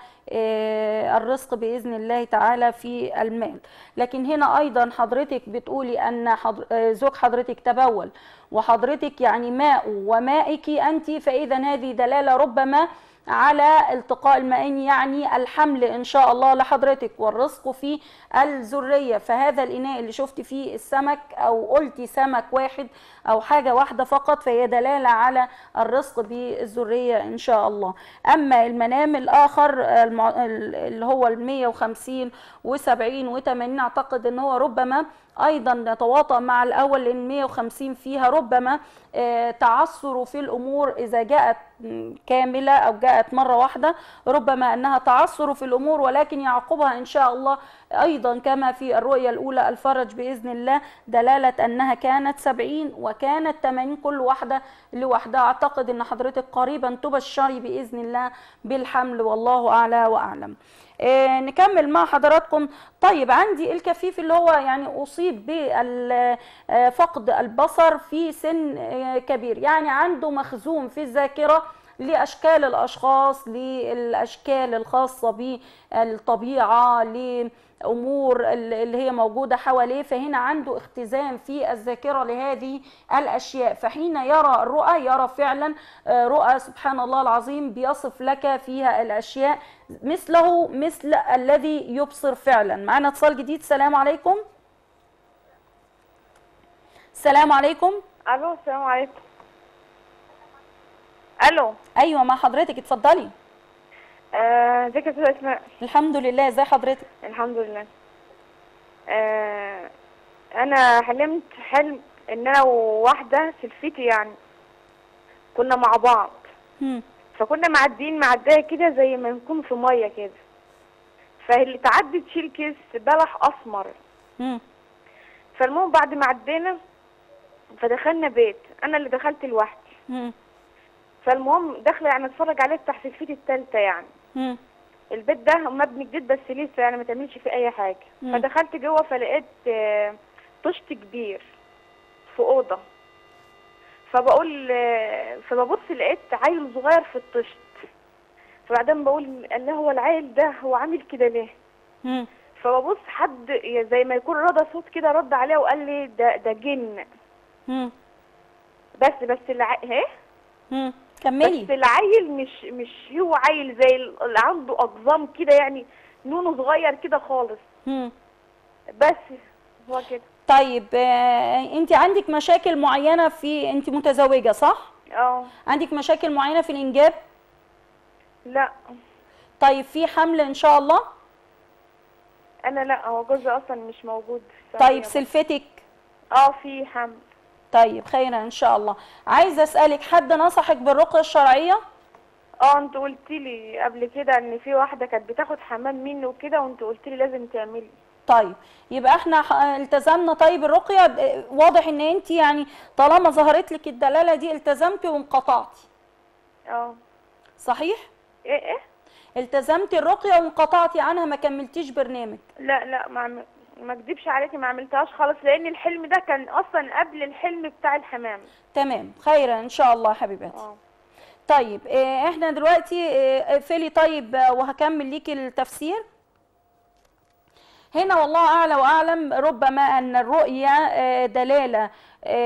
آه، الرزق باذن الله تعالى في المال لكن هنا ايضا حضرتك بتقولي ان حضر... آه، زوج حضرتك تبول وحضرتك يعني ماء ومائك انت فاذا هذه دلاله ربما على التقاء المائين يعني الحمل ان شاء الله لحضرتك والرزق في الذريه فهذا الاناء اللي شفت فيه السمك او قلتي سمك واحد او حاجه واحده فقط فهي دلاله على الرزق بالذريه ان شاء الله اما المنام الاخر المع- اللي هو ال 150 و70 و80 اعتقد ان هو ربما ايضا نتواطأ مع الاول لان 150 فيها ربما آه، تعثر في الامور اذا جاءت م، كامله او جاءت مره واحده ربما انها تعثر في الامور ولكن يعقبها ان شاء الله ايضا كما في الرؤيه الاولى الفرج باذن الله دلاله انها كانت 70 وكانت 80 كل واحده لوحدها اعتقد ان حضرتك قريبا تبشري باذن الله بالحمل والله اعلى واعلم آه، نكمل مع حضراتكم طيب عندي الكفيف اللي هو يعني اصيب بفقد البصر في سن آه، كبير يعني عنده مخزون في الذاكره لاشكال الاشخاص للاشكال الخاصه بالطبيعه لامور ال- اللي هي موجوده حواليه فهنا عنده اختزان في الذاكره لهذه الاشياء فحين يرى الرؤى يرى فعلا آه، رؤى سبحان الله العظيم بيصف لك فيها الاشياء مثله مثل الذي يبصر فعلا معنا اتصال جديد السلام عليكم السلام عليكم الو السلام عليكم الو ايوه مع حضرتك اتفضلي آه، ازيك يا استاذه اسماء الحمد لله ازي حضرتك الحمد لله آه، انا حلمت حلم ان انا وواحده سلفتي يعني كنا مع بعض هم. فكنا معديين معديه كده زي ما نكون في ميه كده فاللي تعدي تشيل كيس بلح اسمر هم. فالمهم بعد ما عدينا فدخلنا بيت انا اللي دخلت لوحدي هم. فالمهم داخله يعني اتفرج عليه بتاع سلفتي التالتة يعني هم. البيت ده مبني جديد بس لسه يعني ما تعملش فيه اي حاجه مم. فدخلت جوه فلقيت آه، طشت كبير في اوضه فبقول آه، فببص لقيت عيل صغير في الطشت فبعدين بقول الله هو العيل ده هو عامل كده ليه هم. فببص حد زي ما يكون رد صوت كده رد عليه وقال لي ده ده جن هم. بس بس الع... ايه هم. بس كملي العيل مش مش هو عيل زي اللي عنده اقزام كده يعني نونه صغير كده خالص هم. بس هو كده طيب آه، انت عندك مشاكل معينه في انت متزوجه صح اه عندك مشاكل معينه في الانجاب لا طيب في حمل ان شاء الله انا لا هو جوزي اصلا مش موجود في طيب السعودية. سلفتك اه في حمل طيب خيرا ان شاء الله عايزه اسالك حد نصحك بالرقيه الشرعيه اه انت قلت لي قبل كده ان في واحده كانت بتاخد حمام مني وكده وانت قلت لي لازم تعملي طيب يبقى احنا ح- التزمنا طيب الرقيه اه، واضح ان انت يعني طالما ظهرت لك الدلاله دي التزمتي وانقطعتي اه صحيح ايه ايه التزمتي الرقيه وانقطعتي عنها ما كملتيش برنامج لا لا ما عم- ما اكدبش عليكي ما عملتهاش خالص لان الحلم ده كان اصلا قبل الحلم بتاع الحمام تمام خيرا ان شاء الله يا حبيبتي اه طيب اه، احنا دلوقتي اه، اقفلي طيب اه، وهكمل ليكي التفسير هنا والله اعلى واعلم ربما ان الرؤيا اه، دلاله اه،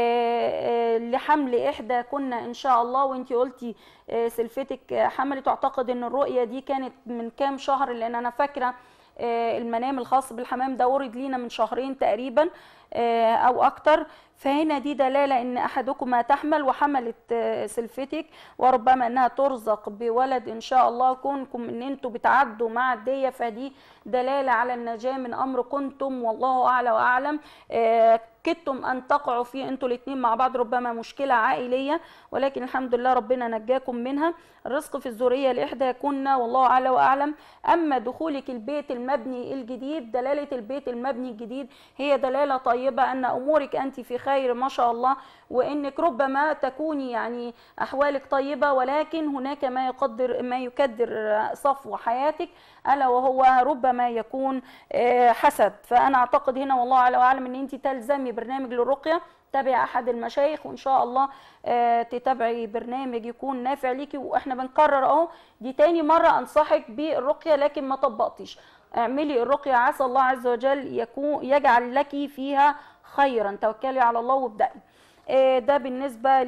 اه، لحمل احدى كنا ان شاء الله وانتي قلتي اه، سلفتك اه، حملت اعتقد ان الرؤيا دي كانت من كام شهر لان انا فاكره اه، المنام الخاص بالحمام ده ورد لينا من شهرين تقريبا اه، او اكتر فهنا دي دلاله ان احدكما تحمل وحملت اه، سلفتك وربما انها ترزق بولد ان شاء الله كونكم ان انتوا بتعدوا مع الديه فدي دلاله على النجاه من امر كنتم والله اعلى واعلم آه، كدتم ان تقعوا فيه انتوا الاثنين مع بعض ربما مشكله عائليه ولكن الحمد لله ربنا نجاكم منها الرزق في الذريه لاحدى كنا والله اعلى واعلم اما دخولك البيت المبني الجديد دلاله البيت المبني الجديد هي دلاله طيبه ان امورك انت في خير ما شاء الله وانك ربما تكوني يعني احوالك طيبه ولكن هناك ما يقدر ما يكدر صفو حياتك الا وهو ربما يكون آه، حسد فانا اعتقد هنا والله اعلى واعلم ان انت تلزمي برنامج للرقيه تابعي احد المشايخ وان شاء الله آه، تتابعي برنامج يكون نافع ليكي واحنا بنكرر اهو دي تاني مره انصحك بالرقيه لكن ما طبقتيش اعملي الرقيه عسى الله عز وجل يكون يجعل لك فيها خيرا توكلي على الله وابدأي آه، ده بالنسبة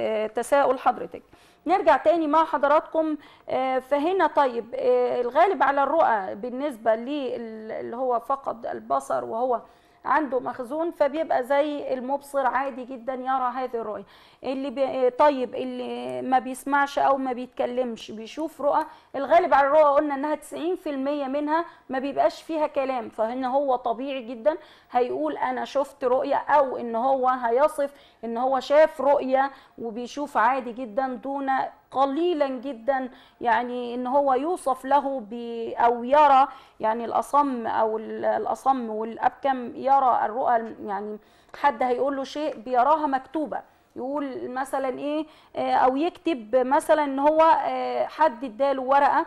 لتساؤل حضرتك نرجع تاني مع حضراتكم آه، فهنا طيب آه، الغالب على الرؤى بالنسبة اللي هو فقد البصر وهو عنده مخزون فبيبقى زي المبصر عادي جدا يرى هذه الرؤية اللي بي... طيب اللي ما بيسمعش او ما بيتكلمش بيشوف رؤى الغالب على الرؤى قلنا انها 90% منها ما بيبقاش فيها كلام فهنا هو طبيعي جدا هيقول انا شفت رؤية او ان هو هيصف ان هو شاف رؤية وبيشوف عادي جدا دون قليلا جدا يعني ان هو يوصف له ب او يرى يعني الاصم او ال- الاصم والابكم يرى الرؤى يعني حد هيقول له شيء بيراها مكتوبه يقول مثلا ايه آه، او يكتب مثلا ان هو آه، حد اداله ورقه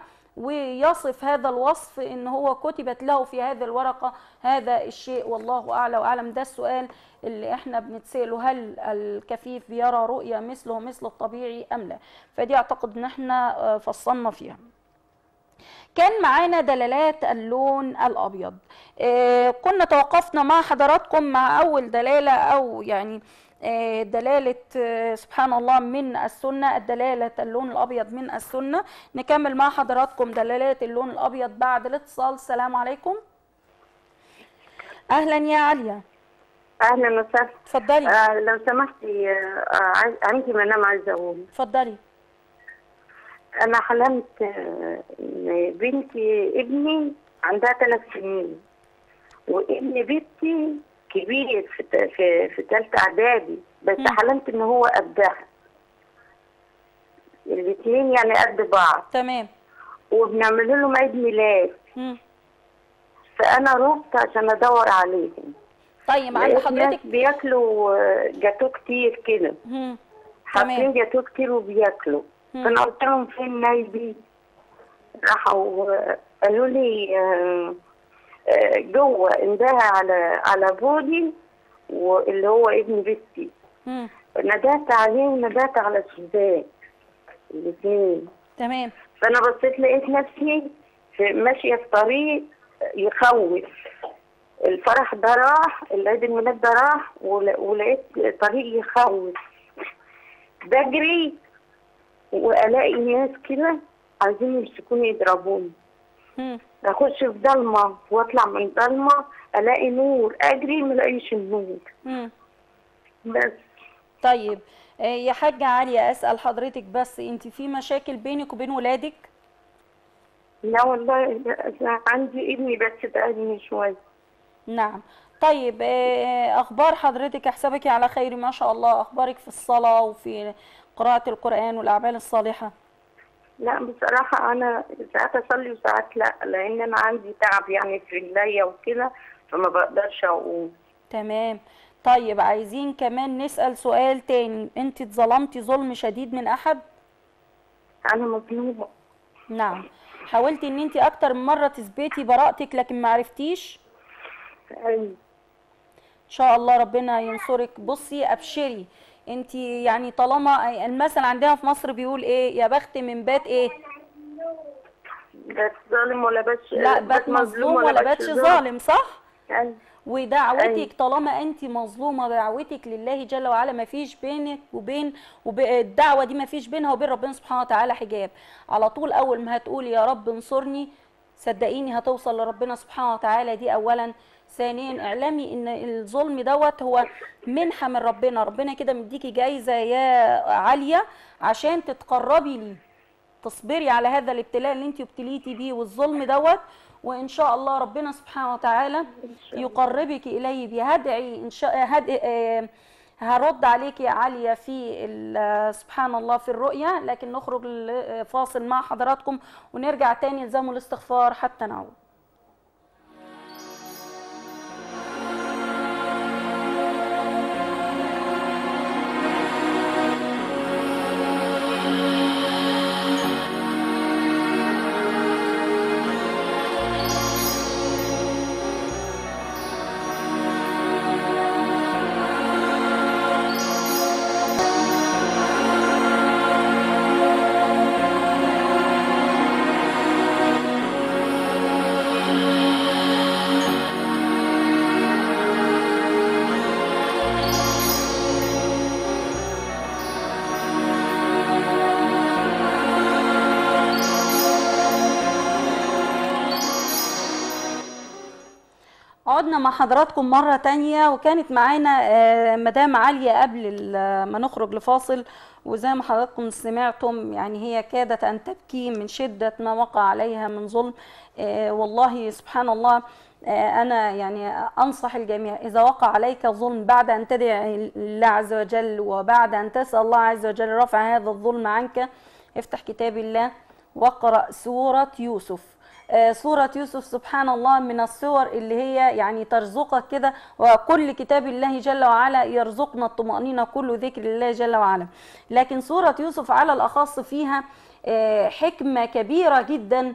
ويصف هذا الوصف ان هو كتبت له في هذه الورقه هذا الشيء والله اعلى واعلم ده السؤال اللي احنا بنتساله هل الكفيف بيرى رؤيا مثله مثل الطبيعي ام لا فدي اعتقد ان احنا آه، فصلنا فيها كان معانا دلالات اللون الابيض آه، كنا توقفنا مع حضراتكم مع اول دلاله او يعني آه، دلالة آه، سبحان الله من السنة الدلالة اللون الأبيض من السنة نكمل مع حضراتكم دلالات اللون الأبيض بعد الاتصال السلام عليكم أهلا يا عليا اهلا وسهلا اتفضلي آه لو سمحتي آه عايز- عندي منام عايزه اقول اتفضلي انا حلمت آه، ان بنتي ابني عندها ثلاث سنين وابن بنتي كبير في ت- في في ثالثه اعدادي بس مم. حلمت ان هو قدها الاثنين يعني قد بعض تمام وبنعمل لهم عيد ميلاد مم. فانا رحت عشان ادور عليهم طيب عند لقيت ناس حضرتك بياكلوا آه، جاتو كتير كده مم. حاطين تمام جاتوه كتير وبياكلوا مم. فانا قلت لهم فين نايبي راحوا آه، قالوا لي آه، آه، جوه اندهى على على بودي واللي هو ابن بنتي مم. ندهت عليه وندهت على سوزان الاثنين تمام فانا بصيت لقيت نفسي في ماشيه في طريق يخوف الفرح ده راح العيد الميلاد ده راح ول- ولقيت طريق يخوف بجري والاقي ناس كده عايزين يمسكوني يضربوني مم. اخش في ضلمه واطلع من ضلمه الاقي نور اجري ما الاقيش النور مم. بس طيب آه، يا حاجة عليا أسأل حضرتك بس أنت في مشاكل بينك وبين ولادك؟ لا والله أنا عندي ابني بس بقالي شويه نعم طيب آه، أخبار حضرتك أحسبك على خير ما شاء الله أخبارك في الصلاة وفي قراءة القرآن والأعمال الصالحة لا بصراحة أنا ساعات أصلي وساعات لا لأن أنا عندي تعب يعني في رجليا وكده فما بقدرش اقوم تمام طيب عايزين كمان نسأل سؤال تاني انت اتظلمتي ظلم شديد من احد انا مظلومه نعم حاولتي ان انت اكتر من مرة تثبتي براءتك لكن ما عرفتيش أيوة. ان شاء الله ربنا ينصرك بصي ابشري انت يعني طالما المثل عندنا في مصر بيقول ايه يا بخت من بات ايه بات ظالم ولا باتش لا بات مظلوم ولا باتش ظالم صح أيوة. ودعوتك أيوة. طالما انت مظلومه دعوتك لله جل وعلا ما فيش بينك وبين وب... الدعوه دي ما فيش بينها وبين ربنا سبحانه وتعالى حجاب على طول اول ما هتقولي يا رب انصرني صدقيني هتوصل لربنا سبحانه وتعالى دي اولا ثانيا اعلمي ان الظلم دوت هو منحه من ربنا ربنا كده مديكي جايزه يا عاليه عشان تتقربي ليه تصبري على هذا الابتلاء اللي انت ابتليتي بيه والظلم دوت وان شاء الله ربنا سبحانه وتعالى يقربك اليه بيه هدعي ان شاء هد... آه، هرد عليك يا عاليه في ال- سبحان الله في الرؤيا لكن نخرج ل- فاصل مع حضراتكم ونرجع تاني الزموا الاستغفار حتى نعود عدنا مع حضراتكم مرة تانية وكانت معانا آه، مدام عالية قبل ال- ما نخرج لفاصل وزي ما حضراتكم سمعتم يعني هي كادت أن تبكي من شدة ما وقع عليها من ظلم آه، والله سبحان الله آه، أنا يعني أنصح الجميع إذا وقع عليك ظلم بعد أن تدعي الله عز وجل وبعد أن تسأل الله عز وجل رفع هذا الظلم عنك افتح كتاب الله واقرأ سورة يوسف آه، سورة يوسف سبحان الله من الصور اللي هي يعني ترزقك كده وكل كتاب الله جل وعلا يرزقنا الطمأنينة كل ذكر الله جل وعلا لكن سورة يوسف على الأخص فيها آه، حكمة كبيرة جدا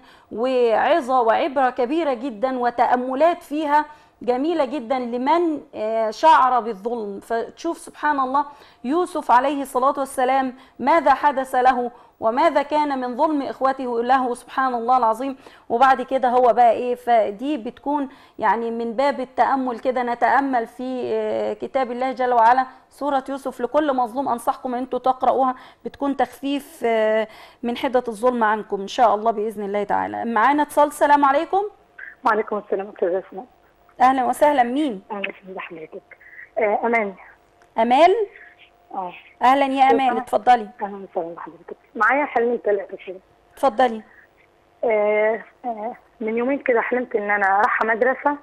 وعظة وعبرة كبيرة جدا وتأملات فيها جميلة جدا لمن آه، شعر بالظلم فتشوف سبحان الله يوسف عليه الصلاة والسلام ماذا حدث له وماذا كان من ظلم اخوته له سبحان الله العظيم وبعد كده هو بقى ايه فدي بتكون يعني من باب التامل كده نتامل في آه، كتاب الله جل وعلا سوره يوسف لكل مظلوم انصحكم ان انتوا تقراوها بتكون تخفيف آه، من حده الظلم عنكم ان شاء الله باذن الله تعالى معانا اتصال السلام عليكم وعليكم السلام استاذ اسماء اهلا وسهلا مين اهلا وسهلا حضرتك آه امان امال اه اهلا يا امال اتفضلي اهلا وسهلا بحضرتك معايا حلمين ثلاثه كده اتفضلي آه آه من يومين كده حلمت ان انا رايحه مدرسه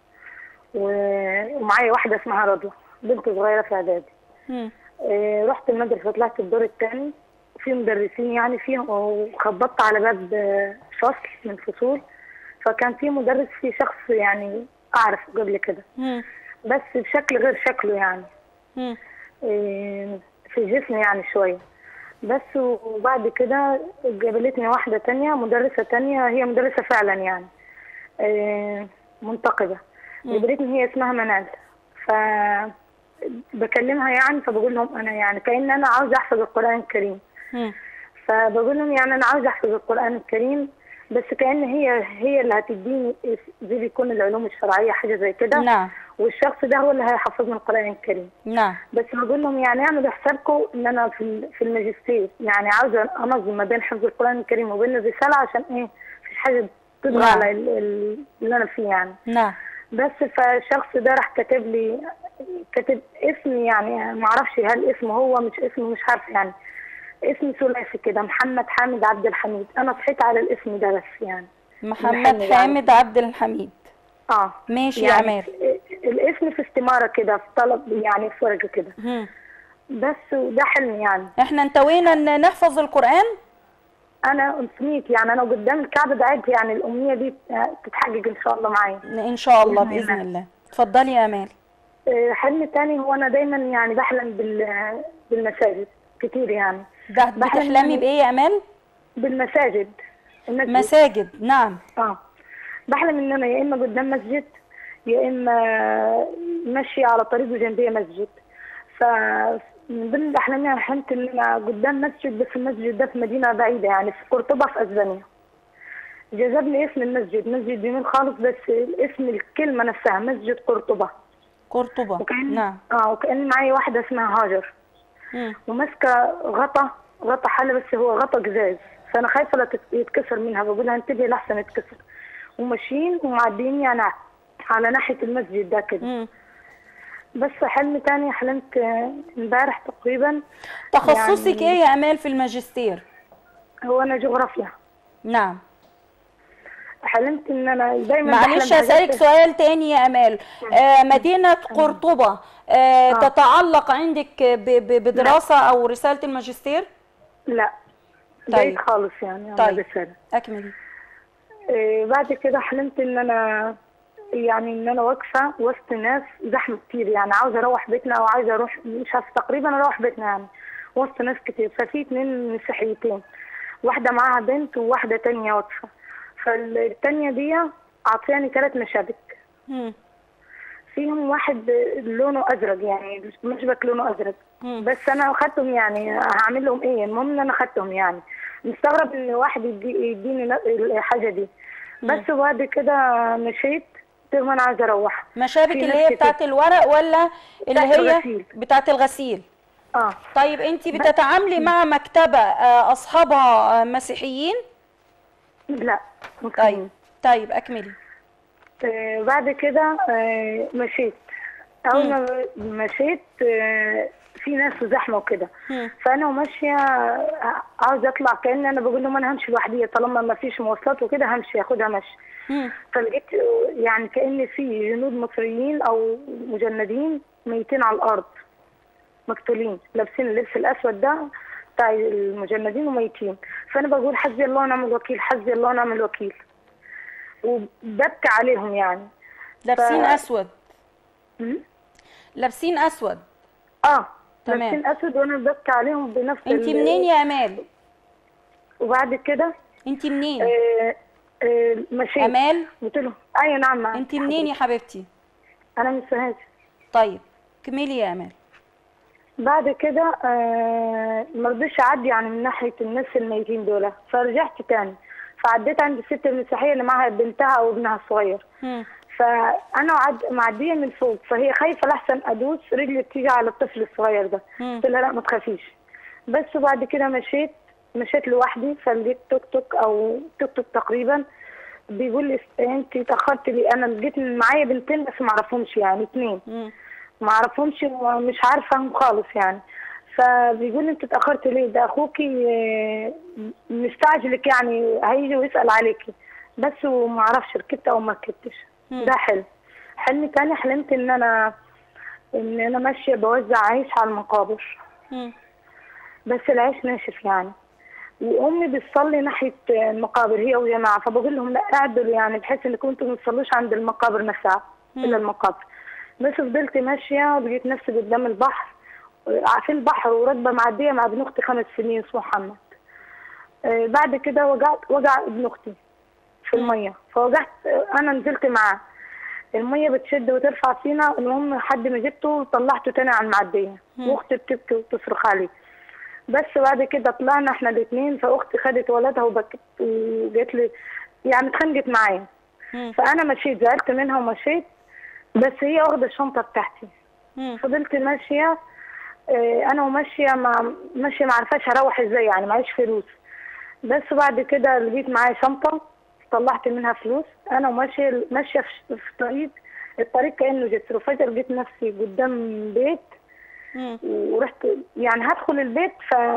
و- ومعايا واحده اسمها رضوى بنت صغيره في اعدادي مم. آه رحت المدرسه طلعت الدور الثاني في مدرسين يعني فيهم وخبطت على باب آه، فصل من الفصول فكان في مدرس في شخص يعني اعرفه قبل كده مم. بس بشكل غير شكله يعني مم. إيه، في جسمي يعني شوية بس وبعد كده قابلتني واحدة تانية مدرسة تانية هي مدرسة فعلا يعني إيه، منتقبة قابلتني هي اسمها منال ف بكلمها يعني فبقول لهم انا يعني كأن انا عاوزة احفظ القرآن الكريم مم. فبقول لهم يعني انا عاوزة احفظ القرآن الكريم بس كأن هي هي اللي هتديني زي بيكون العلوم الشرعية حاجة زي كده نعم والشخص ده هو اللي هيحفظني القرآن الكريم نعم بس بقول لهم يعني اعملوا حسابكم ان انا في ال- في الماجستير يعني عاوزه انظم ما بين حفظ القران الكريم وبين الرساله عشان ايه مفيش حاجه تطغى نعم. على ال- ال- اللي انا فيه يعني نعم بس فالشخص ده راح كاتب لي كاتب اسمي يعني ما اعرفش هل اسمه هو مش اسمه مش عارفه يعني اسم ثلاثي كده محمد حامد عبد الحميد انا صحيت على الاسم ده بس يعني محمد محمد حامد عبد الحميد اه ماشي يا يعني امال الاسم في استماره كده في طلب يعني في ورقه كده مم. بس وده حلم يعني احنا انتوينا ان نحفظ القرآن انا امنيتي يعني انا قدام الكعبه دعيت يعني الامنيه دي تتحقق ان شاء الله معايا ان شاء الله بإذن باذن الله. الله اتفضلي يا امال آه، حلم تاني هو انا دايما يعني بحلم بال بالمساجد كتير يعني ده بحلم بتحلمي إني- بايه يا امال بالمساجد المسجد. مساجد نعم اه بحلم ان انا يا اما قدام مسجد يا اما ماشيه على طريق وجنبيه مسجد ف من ضمن الاحلام يعني حلمت ان انا قدام مسجد بس المسجد ده في مدينه بعيده يعني في قرطبه في اسبانيا جذبني اسم المسجد مسجد جميل خالص بس اسم الكلمه نفسها مسجد قرطبه قرطبه وكان نعم اه وكان معايا واحده اسمها هاجر مم. وماسكه غطا غطا حله بس هو غطا جزاز فانا خايفه لا تت- يتكسر منها بقول لها انتبهي لحسن يتكسر وماشيين ومعديين يعني على ناحيه المسجد ده كده مم. بس حلم تاني حلمت آه، امبارح تقريبا تخصصك يعني- ايه يا امال في الماجستير هو انا جغرافيا نعم حلمت ان انا دايما معلش بحلم اسالك بحاجات- سؤال تاني يا امال آه مدينه قرطبه آه تتعلق عندك ب- ب- بدراسه او رساله الماجستير لا طيب. بعيد خالص يعني عن طيب. الرسالة. اكملي آه، بعد كده حلمت ان انا يعني ان انا واقفه وسط ناس زحمه كتير يعني عاوزه اروح بيتنا او عايزه اروح مش عارفه تقريبا اروح بيتنا يعني وسط ناس كتير ففي اتنين مسيحيتين واحده معاها بنت وواحده تانية واقفه فالتانية دي عطياني ثلاث مشابك مم. فيهم واحد لونه ازرق يعني مشبك لونه ازرق مم. بس انا اخدتهم يعني هعمل لهم ايه المهم ان انا اخدتهم يعني مستغرب ان واحد يدي- يديني ن- الحاجه دي بس وبعد كده مشيت قلت لهم انا عايزه اروح مشابك في اللي ناس هي كتير. بتاعت الورق ولا اللي بتاعت هي الغسيل. بتاعت الغسيل اه طيب انت بتتعاملي مع مكتبه آه، اصحابها آه، مسيحيين لا طيب طيب اكملي آه بعد كده آه مشيت اول ما مشيت آه في ناس زحمه وكده مم. فانا وماشيه آه، عاوزه اطلع كان انا بقول لهم انا همشي لوحدي طالما ما فيش مواصلات وكده همشي اخدها مشي مم. فلقيت يعني كأن في جنود مصريين أو مجندين ميتين على الأرض مقتولين لابسين اللبس الأسود ده بتاع المجندين وميتين فأنا بقول حسبي الله ونعم الوكيل حسبي الله ونعم الوكيل وببكي عليهم يعني لابسين ف- اسود مم؟ لابسين اسود اه تمام. لابسين أسود وأنا ببكي عليهم بنفس انت ال- منين يا امال وبعد كده انت منين آه آه مشيت امال قلت لهم أيوة نعم معاك انت منين يا حبيبتي أنا من سوهاج طيب كملي يا امال بعد كده آه مرضيش اعدي يعني من ناحيه الناس الميتين دول فرجعت تاني فعديت عند الست المسيحيه اللي معاها بنتها او ابنها الصغير مم. فانا عد... معديه من فوق فهي خايفه لحسن ادوس رجلي بتيجي على الطفل الصغير ده مم. قلت لها لا ما تخافيش بس وبعد كده مشيت مشيت لوحدي فلقيت توك توك او توك توك تقريبا بيقول لي انت اتاخرت لي انا لقيت معايا بنتين بس ما اعرفهمش يعني اتنين مم. ما اعرفهمش ومش عارفهم خالص يعني فبيقول لي انت اتاخرت ليه ده اخوكي آه، مستعجلك يعني هيجي ويسال عليكي بس وما اعرفش ركبت او ما ركبتش مم. ده حلم حلم تاني حلمت ان انا ان انا ماشيه بوزع عيش على المقابر مم. بس العيش ناشف يعني وامي بتصلي ناحيه المقابر هي وجماعه فبقول لهم لا اعدلوا يعني بحيث انكم انتم ما تصلوش عند المقابر نفسها الى المقابر بس فضلت ماشيه لقيت نفسي قدام البحر آه، في البحر وراكبه معديه مع ابن اختي خمس سنين اسمه محمد آه، بعد كده وقعت وقع ابن اختي في الميه فوقعت آه، انا نزلت معاه الميه بتشد وترفع فينا المهم لحد ما جبته وطلعته تاني على المعديه مم. واختي بتبكي وتصرخ عليه بس بعد كده طلعنا احنا الاثنين فاختي خدت ولدها وبكت وجت لي يعني اتخانقت معايا مم. فانا مشيت زعلت منها ومشيت بس هي واخده الشنطه بتاعتي مم. فضلت ماشيه اه، انا وماشيه ما ماشيه ما عرفاش هروح ازاي يعني معيش فلوس بس بعد كده لقيت معايا شنطه طلعت منها فلوس انا وماشيه ماشيه في في طريق الطريق كانه جسر وفجاه لقيت نفسي قدام بيت مم. ورحت يعني هدخل البيت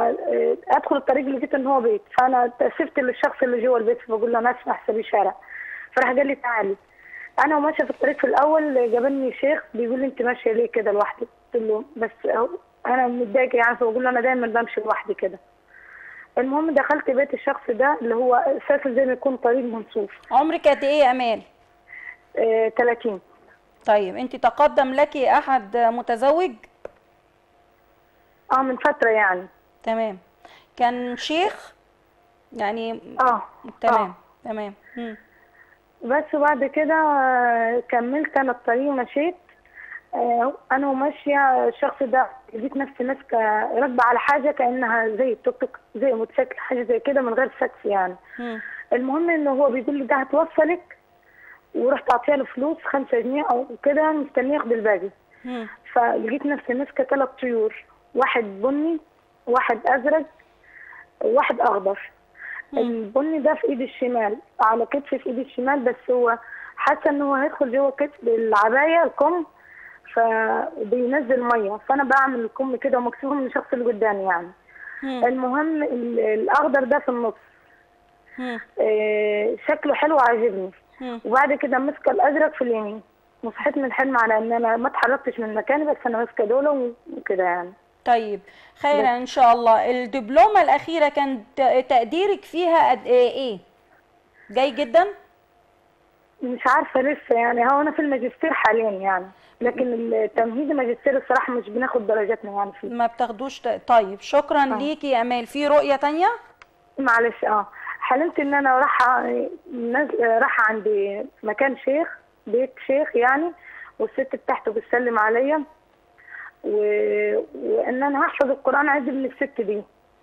فادخل الطريق لقيت ان هو بيت فانا تاسفت للشخص اللي جوه البيت فبقول له انا اسف احسن لي شارع فراح قال لي تعالي انا وماشيه في الطريق في الاول جابني شيخ بيقول لي انت ماشيه ليه كده لوحدك قلت له بس أهو انا متضايقه يعني فبقول له انا دايما بمشي لوحدي كده المهم دخلت بيت الشخص ده اللي هو اساسا زي ما يكون طريق منصوف عمرك قد ايه يا امال آه 30 طيب انت تقدم لك احد متزوج اه من فتره يعني تمام كان شيخ يعني اه تمام تمام مم. بس بعد كده آه، كملت انا الطريق ومشيت آه، انا وماشيه الشخص ده لقيت نفسي ماسكه راكبه على حاجه كانها زي التوك توك زي موتوسيكل حاجه زي كده من غير سقف يعني مم. المهم انه هو بيقول لي ده هتوصلك ورحت اعطيها له فلوس خمسة جنيه او كده مستنيه ياخد الباقي مم. فلقيت نفسي ماسكه ثلاث طيور واحد بني واحد ازرق وواحد اخضر البني ده في ايدي الشمال على كتفي في ايدي الشمال بس هو حاسه ان هو هيدخل جوه كتف العبايه الكم فبينزل ميه فانا بعمل الكم كده ومكسوفه من الشخص اللي قدامي يعني مم. المهم ال- الاخضر ده في النص مم. آه، شكله حلو وعاجبني مم. وبعد كده ماسكه الازرق في اليمين وصحيت من الحلم على ان انا ما اتحركتش من مكاني بس انا ماسكه دول وكده يعني طيب خير ان شاء الله الدبلومه الاخيره كان ت- تقديرك فيها قد ايه ايه جاي جدا مش عارفه لسه يعني هو انا في الماجستير حاليا يعني لكن التمهيدي الماجستير الصراحه مش بناخد درجاتنا يعني فيه ما بتاخدوش ت- طيب شكرا آه. ليكي يا امال في رؤيه تانية معلش اه حلمت ان انا رايحه نازل- رايحه عند مكان شيخ بيت شيخ يعني والست بتاعته بتسلم عليا و... وان انا هحفظ القران عند ابن الست دي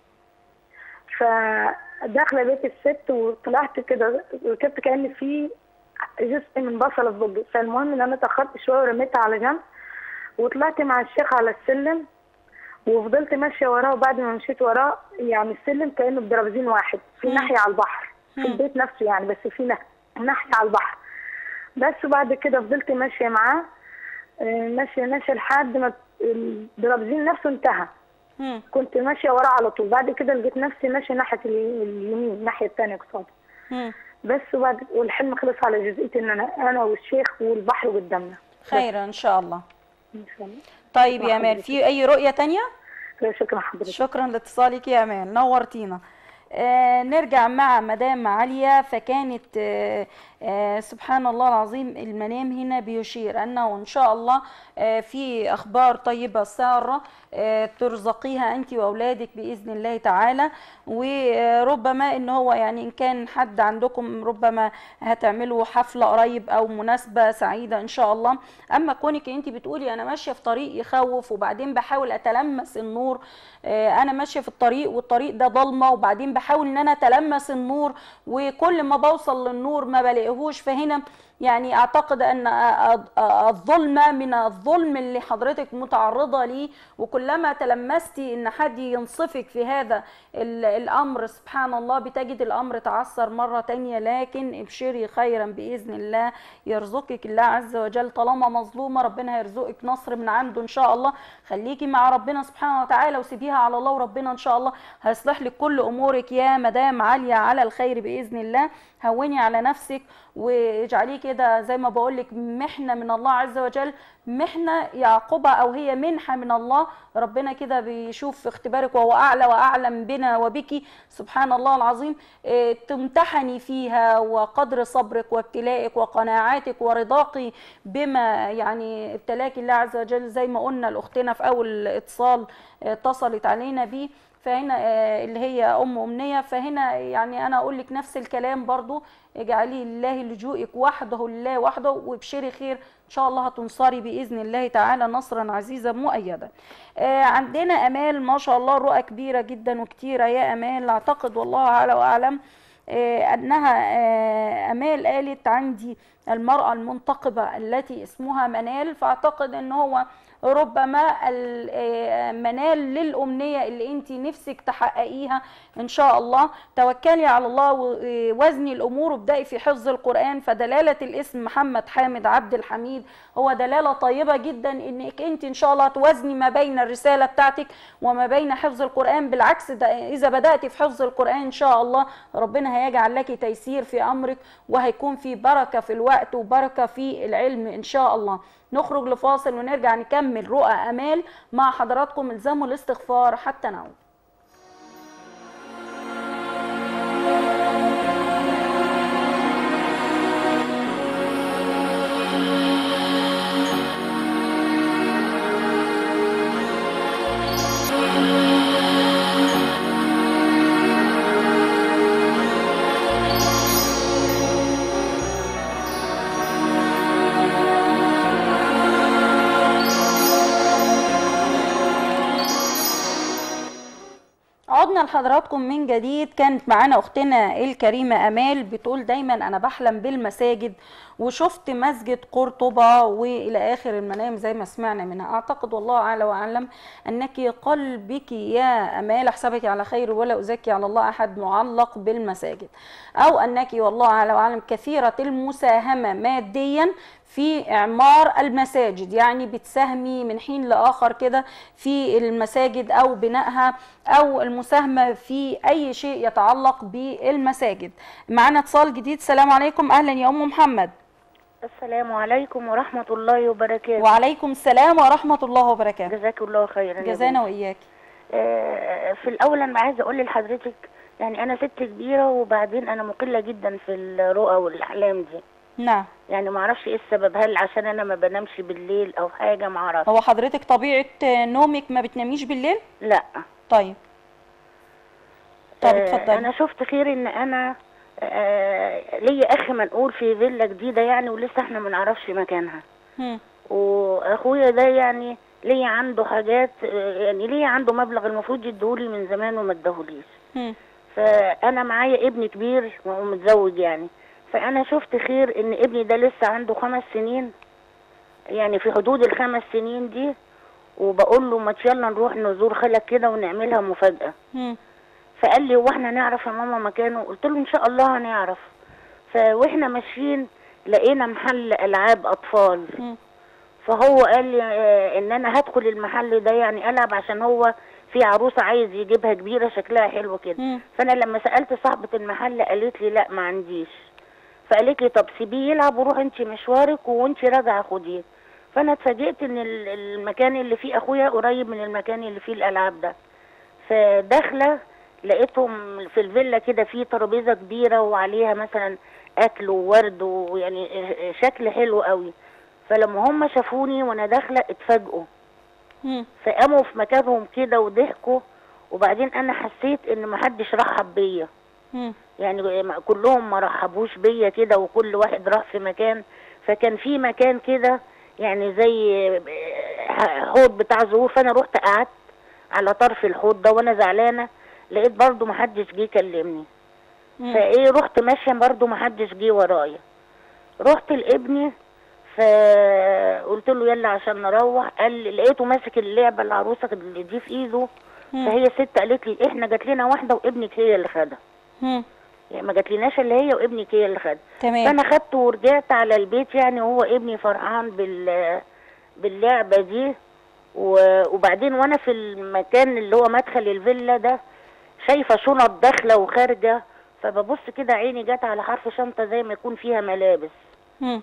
فداخله بيت الست وطلعت كده ركبت كان في جزء من بصله في بقي فالمهم ان انا اتاخرت شويه ورميتها على جنب وطلعت مع الشيخ على السلم وفضلت ماشيه وراه وبعد ما مشيت وراه يعني السلم كانه بدرابزين واحد في مم. ناحيه على البحر في مم. البيت نفسه يعني بس في ناح- ناحيه على البحر بس وبعد كده فضلت ماشيه معاه آه، ماشيه ماشيه لحد ما الدرابزين نفسه انتهى مم. كنت ماشيه وراه على طول بعد كده لقيت نفسي ماشيه ناحيه اليمين اليمين الناحيه الثانيه قصادي مم. بس وبعد والحلم خلص على جزئيه ان انا انا والشيخ والبحر قدامنا خير ان شاء الله ان شاء الله طيب يا امال في اي رؤيه تانية لا، شكرا حضرتك شكرا لاتصالك يا امال نورتينا آه نرجع مع مدام عليا فكانت آه آه سبحان الله العظيم المنام هنا بيشير انه ان شاء الله آه في اخبار طيبه ساره آه ترزقيها انت واولادك باذن الله تعالى وربما ان هو يعني ان كان حد عندكم ربما هتعملوا حفله قريب او مناسبه سعيده ان شاء الله اما كونك انت بتقولي انا ماشيه في طريق يخوف وبعدين بحاول اتلمس النور آه، انا ماشيه في الطريق والطريق ده ضلمه وبعدين بحاول ان انا اتلمس النور وكل ما بوصل للنور ما بلاقيهوش فهنا يعني اعتقد ان الظلمه من الظلم اللي حضرتك متعرضه ليه وكلما تلمستي ان حد ينصفك في هذا ال- الامر سبحان الله بتجد الامر تعثر مره تانية لكن ابشري خيرا باذن الله يرزقك الله عز وجل طالما مظلومه ربنا هيرزقك نصر من عنده ان شاء الله خليكي مع ربنا سبحانه وتعالى وسيبيها على الله وربنا ان شاء الله هيصلح لك كل امورك يا مدام عاليه على الخير باذن الله هوني على نفسك واجعليه كده زي ما بقول لك محنه من الله عز وجل محنه يعقبها او هي منحه من الله ربنا كده بيشوف في اختبارك وهو اعلى واعلم بنا وبك سبحان الله العظيم إيه، تمتحني فيها وقدر صبرك وابتلائك وقناعاتك ورضاك بما يعني ابتلاك الله عز وجل زي ما قلنا لاختنا في اول اتصال آه، اتصلت علينا بيه فهنا آه، اللي هي ام امنيه فهنا يعني انا اقول لك نفس الكلام برضو اجعلي لله لجوئك وحده لله وحده وابشري خير ان شاء الله هتنصري باذن الله تعالى نصرا عزيزا مؤيدا آه، عندنا امال ما شاء الله رؤى كبيره جدا وكتيره يا امال اعتقد والله اعلى واعلم آه، انها آه، امال قالت عندي المراه المنتقبه التي اسمها منال فاعتقد ان هو ربما المنال للأمنية اللي انت نفسك تحققيها ان شاء الله توكلي على الله ووزني الأمور وابدأي في حفظ القرآن فدلالة الاسم محمد حامد عبد الحميد هو دلالة طيبة جدا انك انت ان شاء الله توازني ما بين الرسالة بتاعتك وما بين حفظ القرآن بالعكس ده إذا بدأت في حفظ القرآن ان شاء الله ربنا هيجعل لك تيسير في أمرك وهيكون في بركة في الوقت وبركة في العلم ان شاء الله نخرج لفاصل ونرجع نكمل رؤى امال مع حضراتكم الزموا الاستغفار حتى نعود بحضراتكم من جديد كانت معانا اختنا الكريمه امال بتقول دايما انا بحلم بالمساجد وشفت مسجد قرطبه والى اخر المنام زي ما سمعنا منها اعتقد والله اعلى واعلم انك قلبك يا امال احسبك على خير ولا ازكي على الله احد معلق بالمساجد او انك والله اعلى واعلم كثيره المساهمه ماديا في اعمار المساجد يعني بتساهمي من حين لاخر كده في المساجد او بنائها او المساهمه في اي شيء يتعلق بالمساجد معانا اتصال جديد السلام عليكم اهلا يا ام محمد السلام عليكم ورحمة الله وبركاته وعليكم السلام ورحمه الله وبركاته جزاك الله خيرا يا جزانا بنتي. واياك آه، في الأول أنا عايزة أقول لحضرتك يعني أنا ست كبيرة وبعدين أنا مقلة جدا في الرؤى والأحلام دي نعم يعني معرفش إيه السبب هل عشان أنا ما بنامش بالليل أو حاجة معرفش هو حضرتك طبيعه نومك ما بتناميش بالليل لا طيب طب آه، اتفضلي أنا شفت خير إن أنا آه، ليا أخ منقول في فيلا جديدة يعني ولسه إحنا ما نعرفش مكانها هم. واخويا ده يعني ليا عنده حاجات يعني ليا عنده مبلغ المفروض يديهولي من زمان وما اداهوليش هم. فانا معايا ابن كبير ومتزوج يعني فانا شفت خير ان ابني ده لسه عنده خمس سنين يعني في حدود الخمس سنين دي وبقول له ما يلا نروح نزور خالك كده ونعملها مفاجأة هم. فقال لي هو احنا نعرف يا ماما مكانه قلت له ان شاء الله هنعرف فواحنا ماشيين لقينا محل العاب اطفال هم. فهو قال لي آه، ان انا هدخل المحل ده يعني العب عشان هو في عروسه عايز يجيبها كبيره شكلها حلو كده هم. فانا لما سالت صاحبه المحل قالت لي لا ما عنديش فقالت لي طب سيبيه يلعب وروح انت مشوارك وانت راجعه خديه فانا اتفاجئت ان ال- المكان اللي فيه اخويا قريب من المكان اللي فيه الالعاب ده فداخله لقيتهم في الفيلا كده في ترابيزه كبيره وعليها مثلا اكل وورد ويعني شكل حلو قوي فلما هم شافوني وانا داخله اتفاجئوا هم. فقاموا في مكانهم كده وضحكوا وبعدين انا حسيت ان محدش رحب بيا هم. يعني ما- كلهم ما رحبوش بيا كده وكل واحد راح في مكان فكان في مكان كده يعني زي آه، حوض بتاع زهور فانا رحت قعدت على طرف الحوض ده وانا زعلانه لقيت برضو محدش جه يكلمني هم. فايه رحت ماشيه برضو محدش جه ورايا رحت لابني فقلت له يلا عشان نروح قال لي لقيته ماسك اللعبه العروسه اللي دي في ايده هم. فهي ست قالت لي احنا جات لنا واحده وابنك هي اللي خدها هم. يعني ما جاتلناش اللي هي وابنك هي اللي خدها تمام فانا خدته ورجعت على البيت يعني وهو ابني فرحان بال باللعبه دي و- وبعدين وانا في المكان اللي هو مدخل الفيلا ده شايفه شنط داخله وخارجه فببص كده عيني جت على حرف شنطه زي ما يكون فيها ملابس هم.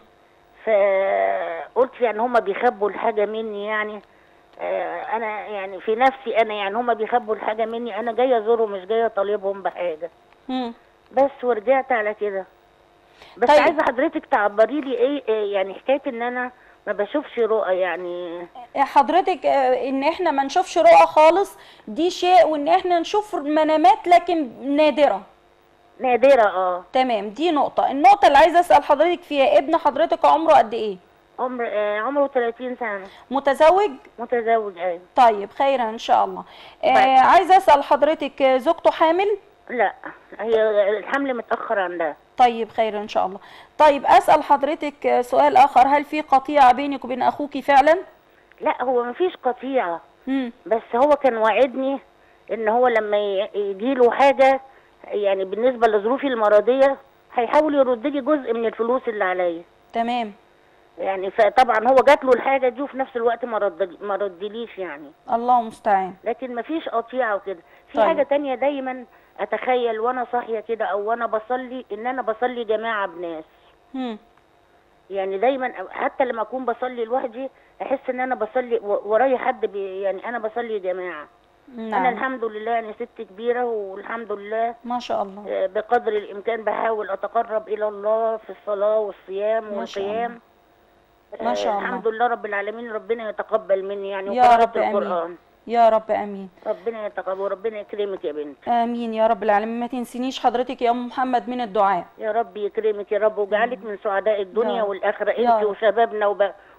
فقلت يعني هما بيخبوا الحاجه مني يعني آه، انا يعني في نفسي انا يعني هما بيخبوا الحاجه مني انا جايه ازورهم مش جايه اطالبهم بحاجه هم. بس ورجعت على كده بس طيب. طيب. عايزه حضرتك تعبري لي ايه إيه يعني حكايه ان انا ما بشوفش رؤى يعني حضرتك آه، ان احنا ما نشوفش رؤى خالص دي شيء وان احنا نشوف منامات لكن نادرة نادره اه تمام دي نقطة النقطة اللي عايزة اسأل حضرتك فيها ابن حضرتك عمره قد ايه عمر آه عمره 30 سنه متزوج متزوج ايوه طيب خيرا ان شاء الله آه طيب. عايزة اسأل حضرتك آه، زوجته حامل لا هي الحمل متاخر عندها طيب خير ان شاء الله طيب اسال حضرتك آه، سؤال اخر هل في قطيعه بينك وبين اخوك فعلا لا هو مفيش قطيعه امم بس هو كان واعدني ان هو لما يجي له حاجه يعني بالنسبه لظروفي المرضيه هيحاول يرد لي جزء من الفلوس اللي عليا تمام يعني فطبعا هو جات له الحاجه دي وفي نفس الوقت ما رد ما ردليش يعني الله المستعان لكن مفيش قطيعه وكده في طيب. حاجه تانية دايما اتخيل وانا صاحيه كده او وانا بصلي ان انا بصلي جماعه بناس امم يعني دايما حتى لما اكون بصلي لوحدي احس ان انا بصلي و- ورايا حد بي يعني انا بصلي جماعه انا نعم الحمد لله يعني ست كبيره والحمد لله ما شاء الله آه، بقدر الامكان بحاول اتقرب الى الله في الصلاه والصيام ما شاء والقيام ما آه، شاء الله. الحمد لله رب العالمين ربنا يتقبل مني يعني يا وقراءة رب امين القران يا رب امين ربنا يتقبل وربنا يكرمك يا بنت امين يا رب العالمين ما تنسينيش حضرتك يا ام محمد من الدعاء يا رب يكرمك يا رب ويجعلك من سعداء الدنيا يا رب. والاخره يا انت رب. وشبابنا وب...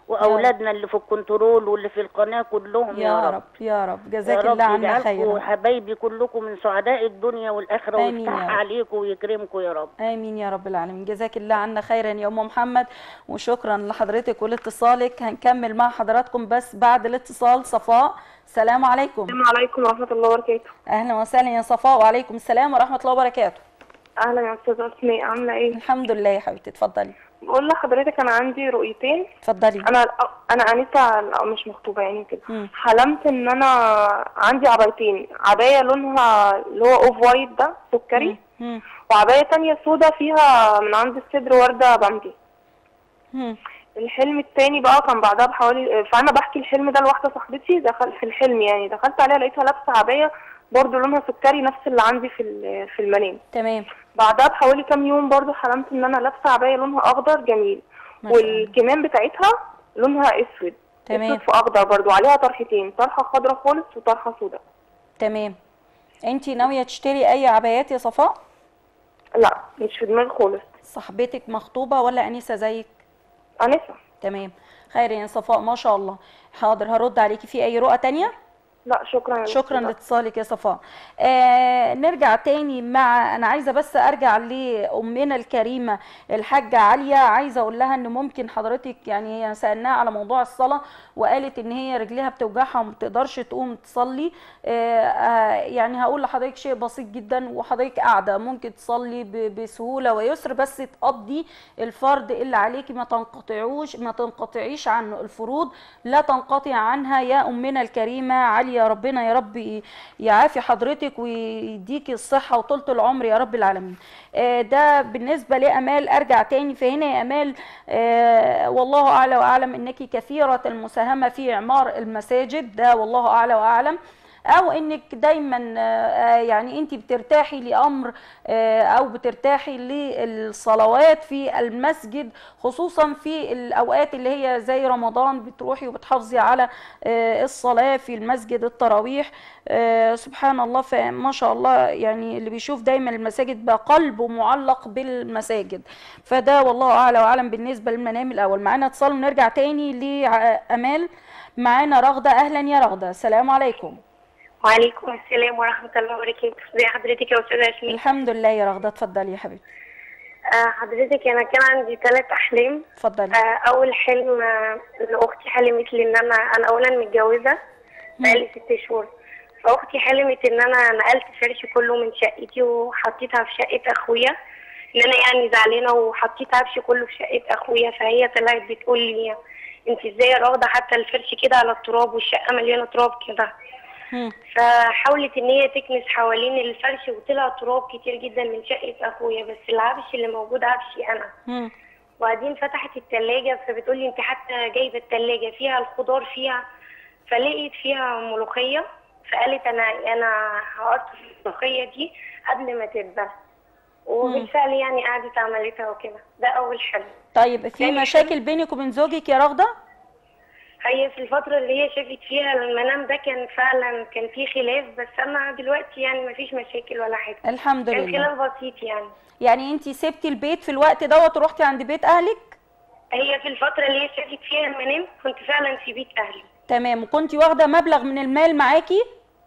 واولادنا اللي في الكنترول واللي في القناه كلهم يا, يا رب رب يا رب جزاك يا الله رب عنا يجعلكم خيرا حبايبي كلكم من سعداء الدنيا والاخره آمين يا ويفتحها رب. عليكم ويكرمكم يا رب امين يا رب العالمين جزاك الله عنا خيرا يا ام محمد وشكرا لحضرتك ولاتصالك هنكمل مع حضراتكم بس بعد الاتصال صفاء السلام عليكم السلام عليكم ورحمة الله وبركاته اهلا وسهلا يا صفاء وعليكم السلام ورحمه الله وبركاته أهلا يا أستاذة أسماء عاملة إيه؟ الحمد لله يا حبيبتي اتفضلي بقول لحضرتك أنا عندي رؤيتين اتفضلي أنا أنا أنسة لا، مش مخطوبة يعني كده مم. حلمت إن أنا عندي عبايتين عباية لونها اللي هو أوف وايت ده سكري مم. وعباية تانية سودا فيها من عند الصدر وردة بامبي مم. الحلم التاني بقى كان بعدها بحوالي فأنا بحكي الحلم ده لواحدة صاحبتي دخل في الحلم يعني دخلت عليها لقيتها لابسة عباية برضه لونها سكري نفس اللي عندي في ال- في المنام تمام بعدها بحوالي كام يوم برضو حلمت ان انا لابسه عبايه لونها اخضر جميل ما شاء الله. والكمام بتاعتها لونها اسود تمام. اسود في اخضر برضو عليها طرحتين طرحه خضراء خالص وطرحه سوداء تمام انتي ناويه تشتري اي عبايات يا صفاء لا مش في دماغي خالص صاحبتك مخطوبه ولا انسه زيك انسه تمام خير يا صفاء ما شاء الله حاضر هرد عليكي في اي رؤى تانية لا شكرا يا شكرا دكتورة. لاتصالك يا صفاء آه نرجع تاني مع انا عايزه بس ارجع لامنا الكريمه الحاجه عليا عايزه اقول لها ان ممكن حضرتك يعني هي سالناها على موضوع الصلاه وقالت ان هي رجليها بتوجعها وما بتقدرش تقوم تصلي آه آه يعني هقول لحضرتك شيء بسيط جدا وحضرتك قاعده ممكن تصلي ب- بسهوله ويسر بس تقضي الفرض اللي عليكي ما تنقطعوش ما تنقطعيش عنه الفروض لا تنقطع عنها يا امنا الكريمه عليا ربنا يا رب ي- يعافي حضرتك ويديكي الصحه وطولة العمر يا رب العالمين آه، ده بالنسبه لامال ارجع تاني فهنا يا امال آه، والله اعلى واعلم انك كثيره المساهمه في اعمار المساجد ده والله اعلى واعلم او انك دايما آه، يعني انت بترتاحي لامر آه، او بترتاحي للصلوات في المسجد خصوصا في الاوقات اللي هي زي رمضان بتروحي وبتحافظي على آه، الصلاه في المسجد التراويح آه، سبحان الله فما شاء الله يعني اللي بيشوف دايما المساجد بقى قلبه معلق بالمساجد فده والله اعلى واعلم بالنسبه للمنام الاول معانا اتصال ونرجع تاني لامال معانا رغده اهلا يا رغده السلام عليكم وعليكم السلام ورحمة الله وبركاته ازي حضرتك يا أستاذة ياسمين الحمد لله يا رغده اتفضلي يا حبيبتي آه حضرتك أنا كان عندي ثلاث أحلام اتفضلي آه أول حلم آه إن أختي حلمت لي إن أنا أنا أولا متجوزة بقالي ست شهور فأختي حلمت إن أنا نقلت فرشي كله من شقتي وحطيتها في شقة أخويا إن أنا يعني زعلانة وحطيت عفشي كله في شقة أخويا فهي طلعت بتقول لي أنت إزاي يا راغدة حتى الفرش كده على التراب والشقة مليانة تراب كده فحاولت ان هي تكنس حوالين الفرش وطلع تراب كتير جدا من شقة اخويا بس العفش اللي موجود عفشي انا مم. وبعدين فتحت التلاجة فبتقولي انت حتى جايبة التلاجة فيها الخضار فيها فلقيت فيها ملوخية فقالت انا انا هقطف الملوخية دي قبل ما تتبل وبالفعل يعني قعدت عملتها وكده ده اول حلم طيب في تاني مشاكل بينك وبين زوجك يا رغده هي في الفترة اللي هي شافت فيها المنام ده كان فعلا كان في خلاف بس انا دلوقتي يعني مفيش مشاكل ولا حاجة الحمد كان لله خلاف بسيط يعني يعني انت سبتي البيت في الوقت دوت ورحتي عند بيت اهلك هي في الفترة اللي هي شافت فيها المنام كنت فعلا في بيت اهلي تمام وكنتي واخده مبلغ من المال معاكي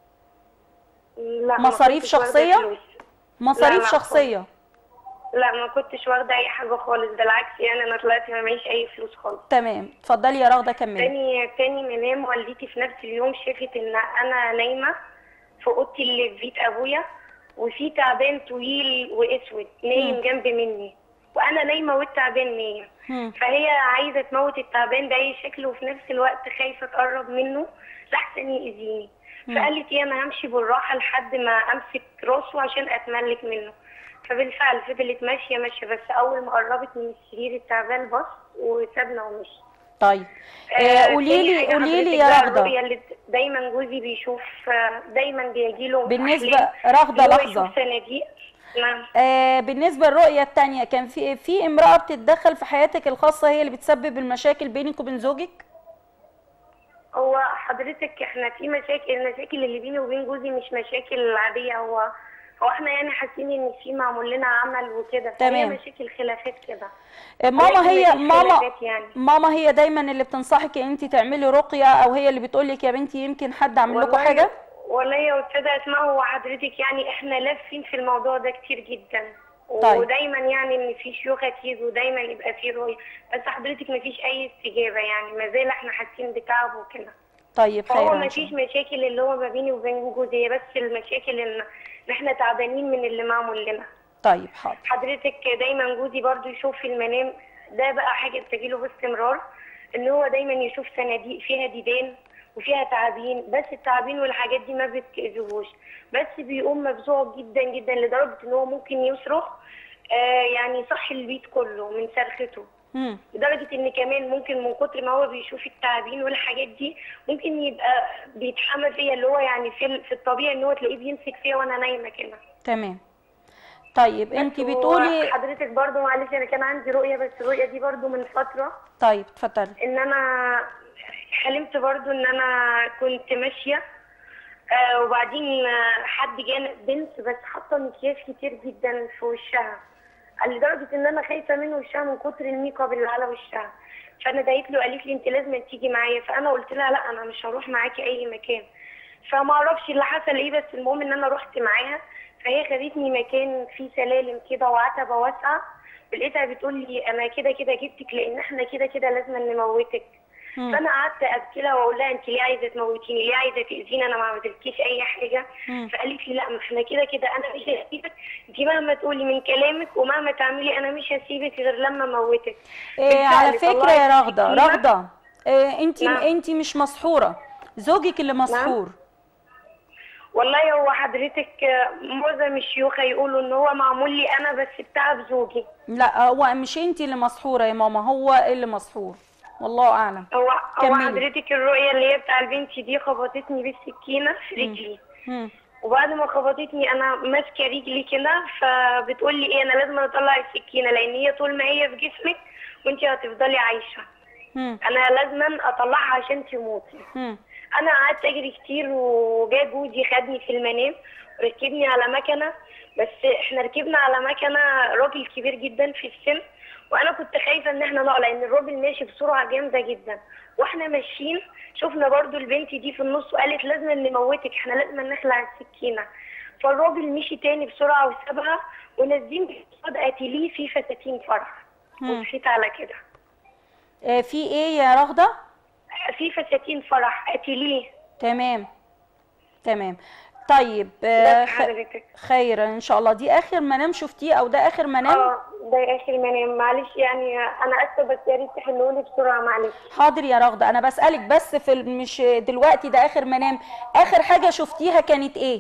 لا ما مصاريف كنتش واخدة شخصيه فلوس. مصاريف لا، شخصيه لا ما كنتش واخدة اي حاجة خالص بالعكس يعني انا طلعت ما معيش اي فلوس خالص تمام اتفضلي يا رغده كملي تاني تاني منام والدتي في نفس اليوم شافت ان انا نايمة في اوضتي اللي في بيت ابويا وفي تعبان طويل واسود نايم مم. جنب مني وانا نايمة والتعبان نايم مم. فهي عايزة تموت التعبان بأي شكل وفي نفس الوقت خايفة تقرب منه لحسن يأذيني مم. فقالت ايه انا همشي بالراحة لحد ما امسك راسه عشان اتملك منه فبالفعل فضلت ماشية ماشية بس اول ما قربت من السرير التعبان بص وسابنا ومشي طيب آه، آه قولي تاني لي حاجة قولي لي حضرتك يا بقى رغده الرؤية اللي دايما جوزي بيشوف آه، دايما بيجيله بالنسبة- أحلام رغدة إن هو لحظة. يشوف صناديق نعم آه بالنسبه للرؤيه الثانيه كان في في امراه بتتدخل في حياتك الخاصه هي اللي بتسبب المشاكل بينك وبين زوجك هو حضرتك احنا في مشاكل المشاكل اللي بيني وبين جوزي مش مشاكل عادية هو هو احنا يعني حاسين ان في معمول لنا عمل وكده فهي تمام. مشاكل خلافات كده آه، ماما ولكن هي مفيش ماما خلافات يعني ماما هي دايما اللي بتنصحك ان انت تعملي رقيه او هي اللي بتقول لك يا بنتي يمكن حد عامل لكم والله- حاجه والله يا استاذه اسماء هو حضرتك يعني احنا لافين في الموضوع ده كتير جدا طيب. ودايما يعني ان في شيوخه تيجي ودايما يبقى في رؤيه بس حضرتك ما فيش اي استجابه يعني ما زال احنا حاسين بتعب وكده طيب فهو خير ما ان شاء فيش مشاكل اللي هو ما بيني وبين جوزي هي بس المشاكل ان إن احنا تعبانين من اللي معمول لنا طيب حاضر حضرتك دايما جوزي برضو يشوف في المنام ده بقى حاجه بتجيله باستمرار ان هو دايما يشوف صناديق فيها ديدان وفيها تعابين بس التعابين والحاجات دي ما بتأذيهوش بس بيقوم مفزوع جدا جدا لدرجه ان هو ممكن يصرخ آه يعني صح البيت كله من صرخته مم. لدرجة ان كمان ممكن من كتر ما هو بيشوف التعابين والحاجات دي ممكن يبقى بيتحمل فيا اللي هو يعني في ال- في الطبيعي ان هو تلاقيه بيمسك فيا وانا نايمة كده تمام طيب انت بس بتقولي حضرتك برضو معلش انا كان عندي رؤية بس الرؤية دي برضو من فترة طيب اتفضلي ان انا حلمت برضو ان انا كنت ماشية آه وبعدين آه، حد جانا بنت بس حاطة مكياج كتير جدا في وشها لدرجة ان انا خايفة من وشها من كتر الميك اب اللي على وشها فانا دعيت له قالت لي انت لازم تيجي معايا فانا قلت لها لا انا مش هروح معاكي اي مكان فما اعرفش اللي حصل ايه بس المهم ان انا رحت معاها فهي خدتني مكان فيه سلالم كده وعتبة واسعة لقيتها بتقول لي انا كده كده جبتك لان احنا كده كده لازم نموتك مم. فانا قعدت ابكي لها واقول لها انت ليه عايزه تموتيني ليه عايزه تاذيني انا ما عملتلكيش اي حاجه مم. فقالت لي لا ما احنا كده كده انا مش هسيبك انت مهما تقولي من كلامك ومهما تعملي انا مش هسيبك غير لما اموتك إيه على بالفعل فكره طلعت يا رغده سكينة. رغده إيه انت نعم. انت مش مسحوره زوجك اللي مسحور والله هو حضرتك آه، معظم الشيوخ يقولوا ان هو معمول لي انا بس بتعب زوجي لا هو مش انت اللي مسحوره يا ماما هو اللي مسحور والله اعلم هو هو كملي. حضرتك الرؤيه اللي هي بتاع البنت دي خبطتني بالسكينه في رجلي مم. وبعد ما خبطتني انا ماسكه رجلي كده فبتقول لي ايه انا لازم اطلع السكينه لان هي طول ما هي في جسمك وانت هتفضلي عايشه مم. انا لازم اطلعها عشان تموتي مم. انا قعدت اجري كتير وجاء جوزي خدني في المنام وركبني على مكنه بس احنا ركبنا على مكنه راجل كبير جدا في السن وانا كنت خايفه ان احنا نقع لان الراجل ماشي بسرعه جامده جدا واحنا ماشيين شفنا برضو البنت دي في النص وقالت لازم نموتك احنا لازم نخلع السكينه فالراجل مشي تاني بسرعه وسابها ونازلين قصاد قتيليه في فساتين فرح مم. ومشيت على كده إيه في ايه يا رغده في فساتين فرح قتيليه تمام تمام طيب آه، بس خ- حضرتك خير ان شاء الله دي اخر منام شفتيه او ده اخر منام اه ده اخر منام معلش يعني انا اسفه بس يا ريت تحلوا لي بسرعه معلش حاضر يا رغده انا بسالك بس في ال- مش دلوقتي ده اخر منام اخر حاجه شفتيها كانت ايه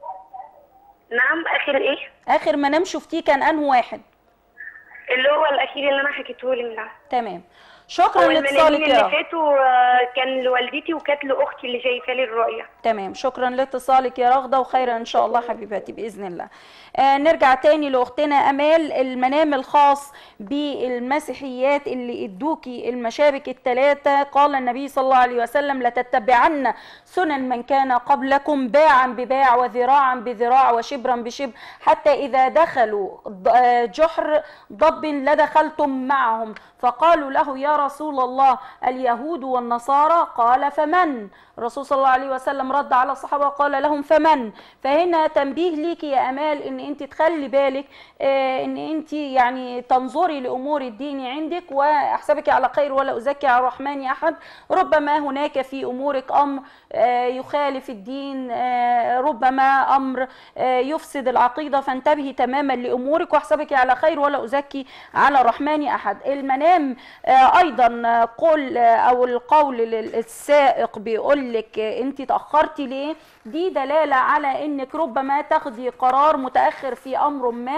نعم اخر ايه اخر منام شفتيه كان انه واحد اللي هو الاخير اللي انا حكيته لك ده تمام شكرا هو المنامين لاتصالك يا اللي رغده فاتوا آه، كان لوالدتي وكانت لاختي اللي شايفه لي الرؤيه تمام شكرا لاتصالك يا رغده وخيرا ان شاء الله حبيبتي باذن الله آه نرجع تاني لاختنا امال المنام الخاص بالمسيحيات اللي ادوكي المشابك الثلاثه قال النبي صلى الله عليه وسلم لتتبعن سنن من كان قبلكم باعا بباع وذراعا بذراع وشبرا بشبر حتى اذا دخلوا ض- آه، جحر ضب لدخلتم معهم فقالوا له يا رسول الله اليهود والنصارى قال فمن الرسول صلى الله عليه وسلم رد على الصحابه وقال لهم فمن فهنا تنبيه ليكي يا امال ان انت تخلي بالك آه، ان انت يعني تنظري لامور الدين عندك واحسبك على خير ولا ازكي على الرحمن احد ربما هناك في امورك امر آه، يخالف الدين آه، ربما امر آه، يفسد العقيده فانتبهي تماما لامورك واحسبك على خير ولا ازكي على الرحمن احد المنام آه، ايضا قول آه، او القول لل- السائق بيقول لك آه، انت تاخرتي ليه دي دلاله على انك ربما تاخدي قرار متاخر في امر ما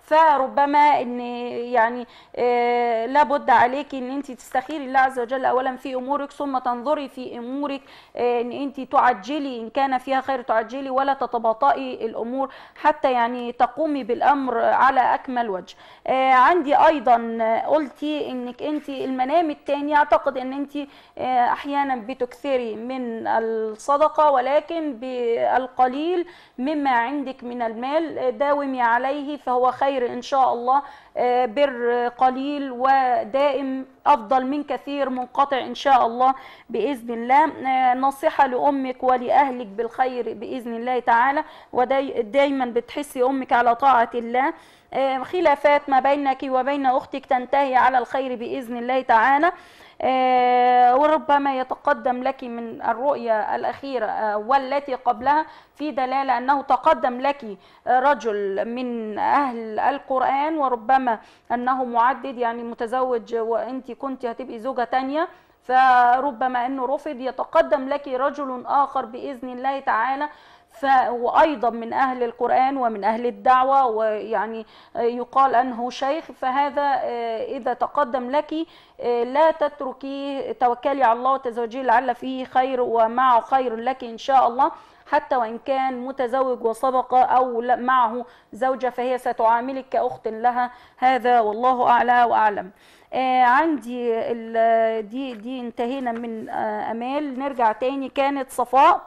فربما ان يعني آه، لابد عليك ان انت تستخيري الله عز وجل اولا في امورك ثم تنظري في امورك آه، ان انت تعجلي ان كان فيها خير تعجلي ولا تتباطئي الامور حتى يعني تقومي بالامر على اكمل وجه آه، عندي ايضا آه، قلتي انك انت المنام الثاني اعتقد ان انت آه، احيانا بتكثري من الصدقه ولكن بالقليل مما عندك من المال آه، داومي عليه فهو خير ان شاء الله آه، بر قليل ودائم افضل من كثير منقطع ان شاء الله باذن الله آه، نصيحه لامك ولاهلك بالخير باذن الله تعالى ودايما بتحسي امك على طاعه الله آه، خلافات ما بينك وبين اختك تنتهي على الخير باذن الله تعالى آه، وربما يتقدم لك من الرؤية الأخيرة آه، والتي قبلها في دلالة أنه تقدم لك آه، رجل من أهل القرآن وربما أنه معدد يعني متزوج وأنت كنت هتبقي زوجة تانية فربما أنه رفض يتقدم لك رجل آخر بإذن الله تعالى ف... وأيضا من أهل القرآن ومن أهل الدعوة ويعني آه، يقال أنه شيخ فهذا آه، إذا تقدم لك آه، لا تتركيه توكلي على الله وتزوجيه لعل فيه خير ومعه خير لك إن شاء الله حتى وإن كان متزوج وسبق أو لا- معه زوجة فهي ستعاملك كأخت لها هذا والله أعلى وأعلم آه عندي ال- دي دي انتهينا من آه امال نرجع تاني كانت صفاء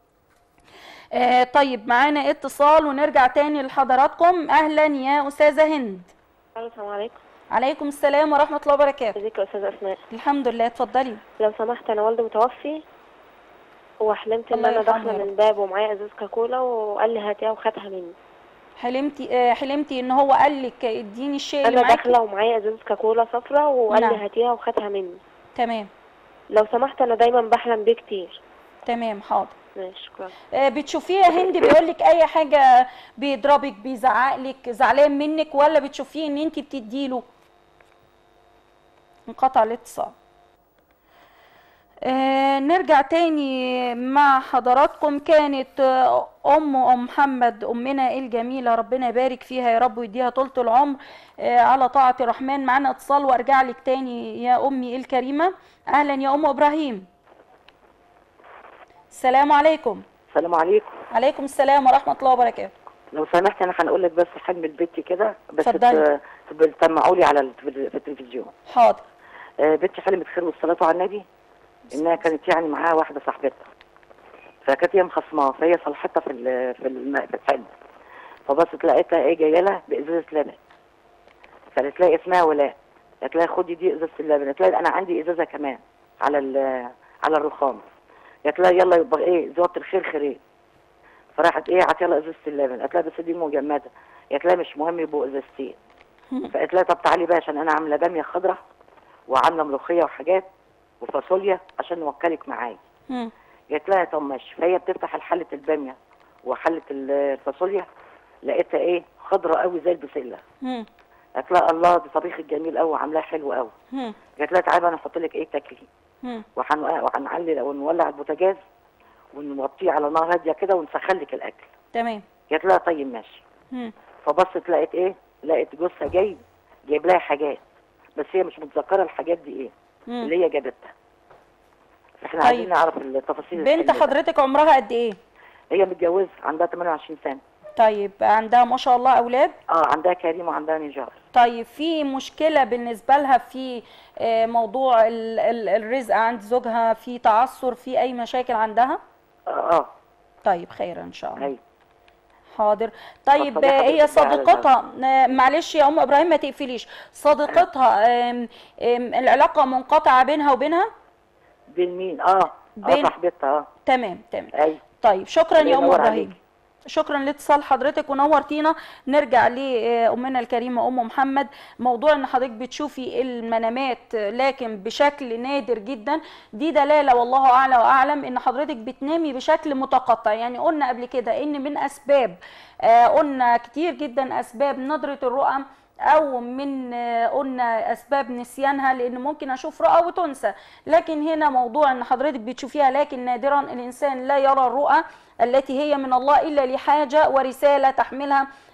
آه طيب معانا اتصال ونرجع تاني لحضراتكم اهلا يا استاذه هند الو السلام عليكم عليكم السلام ورحمه الله وبركاته ازيك يا استاذه اسماء الحمد لله اتفضلي لو سمحت انا والدي متوفي وحلمت ان الله انا يرحمه داخله يا رب. من باب ومعايا ازاز كاكولا وقال لي هاتيها وخدها مني حلمتي آه حلمتي ان هو قال لك اديني الشيء اللي انا معاكي داخله ومعايا ازاز كاكولا صفرا وقال نعم. لي هاتيها وخدها مني تمام لو سمحت انا دايما بحلم بيه كتير تمام حاضر ماشي شكرا آه، بتشوفيه يا هند بيقول لك اي حاجه بيضربك بيزعق لك زعلان منك ولا بتشوفيه ان انت بتديله انقطع الاتصال آه نرجع تاني مع حضراتكم كانت آه، ام ام محمد امنا الجميله ربنا يبارك فيها يا رب ويديها طولة العمر آه على طاعه الرحمن معانا اتصال وارجع لك تاني يا امي الكريمه اهلا يا ام ابراهيم السلام عليكم السلام عليكم عليكم السلام ورحمه الله وبركاته لو سمحت انا هنقول لك بس حلم البت كده بس اتفضلي. ت- بتسمعوا لي على التف- في التلفزيون حاضر آه، بنتي حلمت خير والصلاه على النبي انها كانت يعني معاها واحده صاحبتها فكانت هي مخصماها فهي صلحتها في ال- في الم- في الحلم فبصت لقيتها ايه جايه لها بازازه لبن فقالت لها اسمها ولاء قالت لها خدي دي ازازه اللبن قالت لها انا عندي ازازه كمان على ال- على الرخام قالت لها يلا يبقى ايه زوات الخير خيرين فراحت ايه عطيها لها ازازه اللبن قالت لها بس دي مجمده قالت لها مش مهم يبقوا ازازتين فقالت لها طب تعالي بقى عشان انا عامله باميه خضراء وعامله ملوخيه وحاجات وفاصوليا عشان نوكلك معايا مم. قالت لها طب ماشي فهي بتفتح حله الباميه وحله ال- الفاصوليا لقيتها ايه خضراء قوي زي البسله مم. قالت لها الله ده طبيخ جميل قوي عاملاه حلو قوي مم. قالت لها تعالي بقى انا احط لك ايه تاكلي مم. وهن- وهنعلي ونولع البوتاجاز ونوطيه على نار هاديه كده ونسخن لك الاكل تمام قالت لها طيب ماشي مم. فبصت لقيت ايه لقيت جوزها جاي جايب لها حاجات بس هي مش متذكره الحاجات دي ايه مم. اللي هي جابتها فاحنا طيب. عايزين نعرف التفاصيل بنت الحلم ده. حضرتك عمرها قد ايه هي متجوزه عندها 28 سنه طيب عندها ما شاء الله اولاد اه عندها كريم وعندها نجار طيب في مشكلة بالنسبة لها في آه، موضوع ال- ال- الرزق عند زوجها في تعثر في أي مشاكل عندها؟ اه اه طيب خير إن شاء الله ايوه حاضر طيب اتفضلي آه، هي حضرتك بقى على صديقتها آه، معلش يا أم إبراهيم ما تقفليش صديقتها آم، آم، العلاقة منقطعة بينها وبينها؟ بين مين اه اه بين- صاحبتها اه تمام تمام ايوه طيب شكرا يا الله ام ينور ابراهيم عليك. شكرا لاتصال حضرتك ونورتينا نرجع لامنا الكريمه ام محمد موضوع ان حضرتك بتشوفي المنامات لكن بشكل نادر جدا دي دلاله والله اعلى واعلم ان حضرتك بتنامي بشكل متقطع يعني قلنا قبل كده ان من اسباب آه، قلنا كتير جدا اسباب ندره الرؤى او من آه، قلنا اسباب نسيانها لان ممكن اشوف رؤى وتنسى لكن هنا موضوع ان حضرتك بتشوفيها لكن نادرا الانسان لا يرى الرؤى التي هي من الله الا لحاجه ورساله تحملها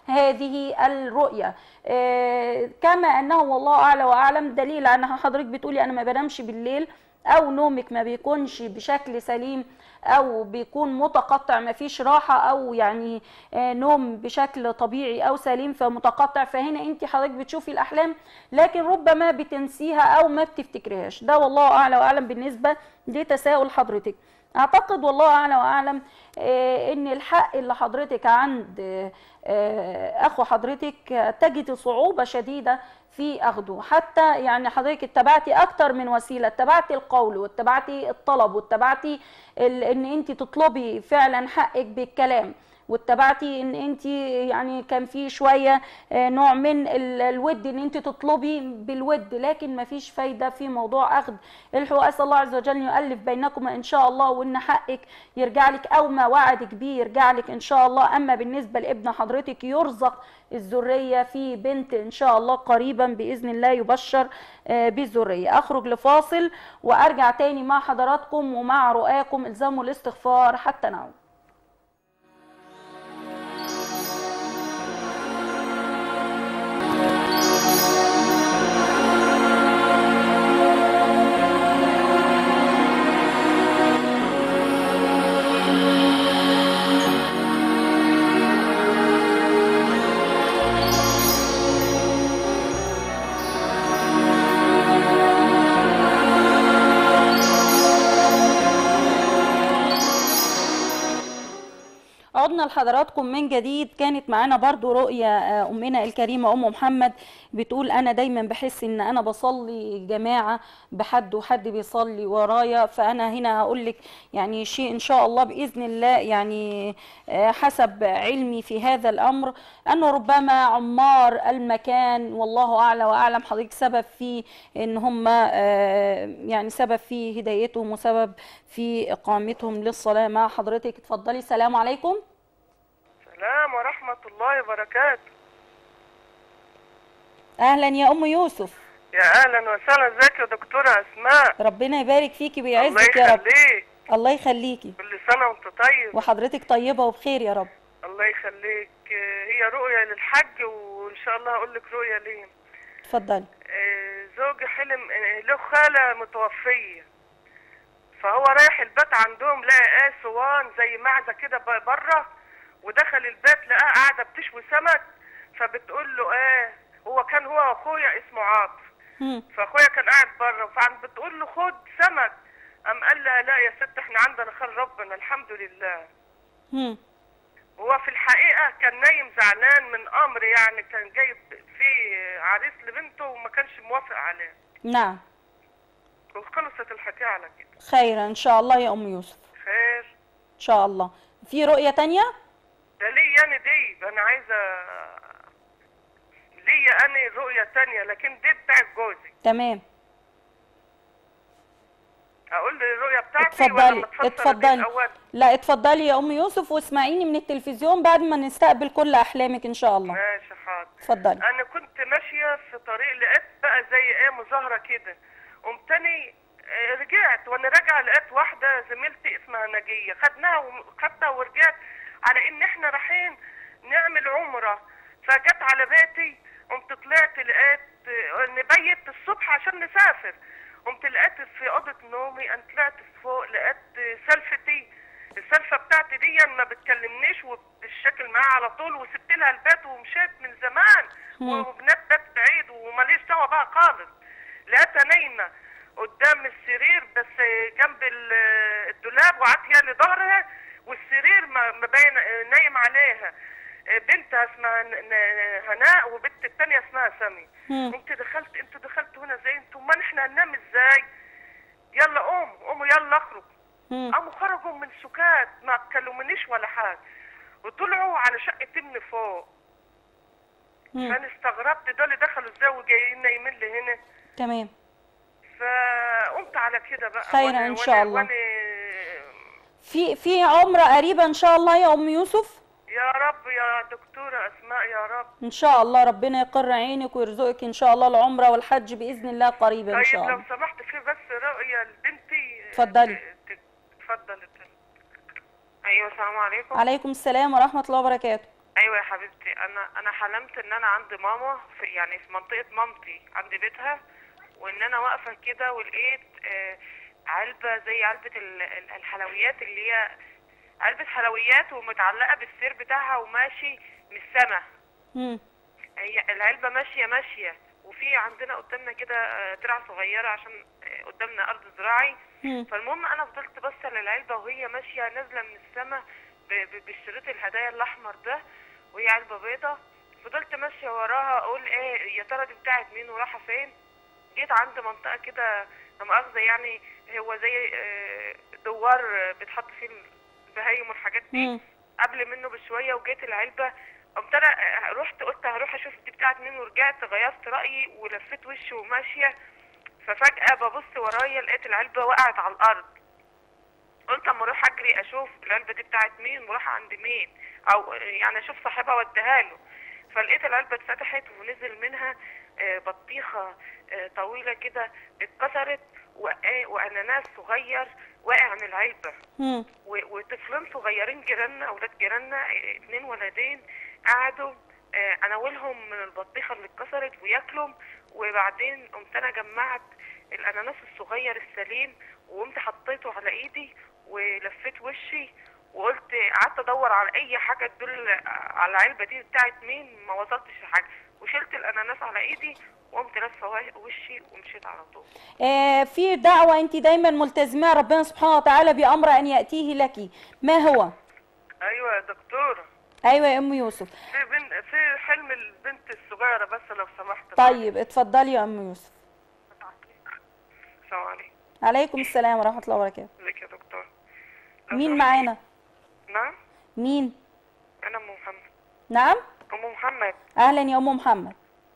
هذه الرؤيه آه، كما انه والله اعلى واعلم دليل ان حضرتك بتقولي انا ما بنامش بالليل او نومك ما بيكونش بشكل سليم او بيكون متقطع ما فيش راحه او يعني آه، نوم بشكل طبيعي او سليم فمتقطع فهنا انت حضرتك بتشوفي الاحلام لكن ربما بتنسيها او ما بتفتكريهاش ده والله اعلى واعلم بالنسبه لتساؤل حضرتك اعتقد والله اعلى واعلم آه، ان الحق اللي حضرتك عند آه، آه، اخو حضرتك آه، تجد صعوبه شديده في اخده حتى يعني حضرتك اتبعتي اكتر من وسيله اتبعتي القول واتبعتي الطلب واتبعتي ال- ان انت تطلبي فعلا حقك بالكلام واتبعتي ان انت يعني كان في شويه آه، نوع من ال- الود ان انت تطلبي بالود لكن ما فيش فايده في موضوع اخذ الحقوق اسال الله عز وجل يؤلف بينكما ان شاء الله وان حقك يرجع لك او ما وعدك بيه يرجع لك ان شاء الله اما بالنسبه لابن حضرتك يرزق الذريه في بنت ان شاء الله قريبا باذن الله يبشر آه، بالذريه اخرج لفاصل وارجع تاني مع حضراتكم ومع رؤاكم الزموا الاستغفار حتى نعود عدنا لحضراتكم من جديد كانت معانا برضو رؤية آه، أمنا الكريمة أم محمد بتقول أنا دايما بحس إن أنا بصلي جماعة بحد وحد بيصلي ورايا فأنا هنا هقول لك يعني شيء إن شاء الله بإذن الله يعني آه، حسب علمي في هذا الأمر أنه ربما عمار المكان والله أعلى وأعلم حضرتك سبب في إن هم آه، يعني سبب في هدايتهم وسبب في إقامتهم للصلاة مع حضرتك اتفضلي السلام عليكم السلام ورحمة الله وبركاته اهلا يا ام يوسف يا أهلا وسهلا ازيك يا دكتورة أسماء ربنا يبارك فيكي الله ويعزك يا رب يخليك الله يخليكي كل سنة وأنت طيب وحضرتك طيبه وبخير يا رب الله يخليك آه، هي رؤية للحج وإن شاء الله هقول لك رؤية ليه اتفضلي آه، زوجي حلم آه، له خالة متوفية فهو رايح البيت عندهم لقى آه صوان زي معزة كده ب- بره ودخل البيت لقاها قاعدة بتشوي سمك فبتقول له اه هو كان هو واخويا اسمه عاطف فاخويا كان قاعد بره فعم بتقول له خد سمك قام قال لها لا يا ست احنا عندنا خير ربنا الحمد لله هم. هو في الحقيقة كان نايم زعلان من أمر يعني كان جايب فيه عريس لبنته وما كانش موافق عليه نعم وخلصت الحكاية على كده خيرا ان شاء الله يا ام يوسف خير ان شاء الله في رؤيه تانية ده ليا أنا دي أنا عايزة ليا أنا رؤية تانية لكن دي بتاعت جوزي تمام أقول لي الرؤية بتاعتي ولا اتفضلي ما تفسر دي اتفضلي الأول لا اتفضلي يا ام يوسف واسمعيني من التلفزيون بعد ما نستقبل كل احلامك ان شاء الله ماشي حاضر اتفضلي انا كنت ماشيه في طريق لقيت بقى زي ايه مظاهره كده قمت تاني آه، رجعت وانا راجعه لقيت واحده زميلتي اسمها نجيه خدناها وخدتها ورجعت على ان احنا رايحين نعمل عمره فجت على بيتي قمت طلعت لقيت آه، نبيت الصبح عشان نسافر قمت لقيت في اوضه نومي انا طلعت فوق لقيت آه، سلفتي السلفه بتاعتي دي ما بتكلمنيش وبتشكل معاها على طول وسبت لها البيت ومشيت من زمان وبنات بيت بعيد وماليش دعوه بقى خالص لقيتها نايمه قدام السرير بس جنب ال- الدولاب وعاتيه لظهرها والسرير ما- مبين نايم عليها بنتها اسمها ن- ن- هناء وبنت التانية اسمها سامي مم. انت دخلت انتوا دخلتوا هنا زي انتوا امال احنا هننام ازاي يلا قوم قوموا يلا اخرج مم. قاموا خرجوا من سكات ما كلمونيش ولا حاجه وطلعوا على شقه ابني فوق مم. فانا استغربت دول دخلوا ازاي وجايين نايمين لي هنا تمام فقمت على كده بقى خيرا وأنا- إن شاء وأنا- الله. وأنا- في في عمره قريبه ان شاء الله يا ام يوسف يا رب يا دكتوره اسماء يا رب ان شاء الله ربنا يقر عينك ويرزقك ان شاء الله العمره والحج باذن الله قريبا ان طيب شاء لو الله سمحت في بس رؤيه لبنتي اتفضلي اتفضل ايوه السلام عليكم عليكم السلام ورحمه الله وبركاته ايوه ايوه يا حبيبتي انا انا حلمت ان انا عند ماما في يعني في منطقه مامتي عند بيتها وان انا واقفه كده ولقيت آه، علبه زي علبه ال- ال- الحلويات اللي هي علبه حلويات ومتعلقه بالسير بتاعها وماشي من السما مم. هي العلبه ماشيه ماشيه وفي عندنا قدامنا كده آه، ترعه صغيره عشان آه، قدامنا ارض زراعي مم. فالمهم انا فضلت باصه للعلبه وهي ماشيه نازله من السما ب- ب- بالشريط الهدايا الاحمر ده وهي علبه بيضه فضلت ماشيه وراها اقول ايه يا ترى دي بتاعت مين ورايحه فين جيت عند منطقه كده لا مؤاخذه يعني هو زي آه، دوار آه، بيتحط فيه البهايم والحاجات دي مم. قبل منه بشويه وجيت العلبه قمت انا آه، رحت قلت هروح اشوف دي بتاعت مين ورجعت غيرت رايي ولفيت وشي وماشيه ففجاه ببص ورايا لقيت العلبه وقعت على الارض قلت اما اروح اجري اشوف العلبه دي بتاعت مين وراح عند مين او يعني اشوف صاحبها واديها له فلقيت العلبه اتفتحت ونزل منها آه، بطيخه آه، طويله كده اتكسرت وآ- واناناس صغير واقع من العلبه مم. و- وطفلين صغيرين جيراننا اولاد جيراننا آه، اتنين ولدين قعدوا آه، اناولهم من البطيخه اللي اتكسرت وياكلوا وبعدين قمت انا جمعت الاناناس الصغير السليم وقمت حطيته على ايدي ولفيت وشي وقلت قعدت ادور على اي حاجه تدل على العلبه دي بتاعت مين ما وصلتش لحاجه وشلت الاناناس على ايدي وقمت لفه وا- وشي ومشيت على طول آه في دعوة أنت دايما ملتزمة ربنا سبحانه وتعالى بأمر أن يأتيه لك ما هو؟ ايوه يا دكتوره أيوة يا أم يوسف في بنت في حلم البنت الصغيره بس لو سمحت طيب اتفضلي يا أم يوسف السلام عليكم عليكم السلام ورحمة الله وبركاته ازيك يا دكتور مين معانا؟ نعم مين؟ انا ام محمد نعم؟ ام محمد أهلا يا أم محمد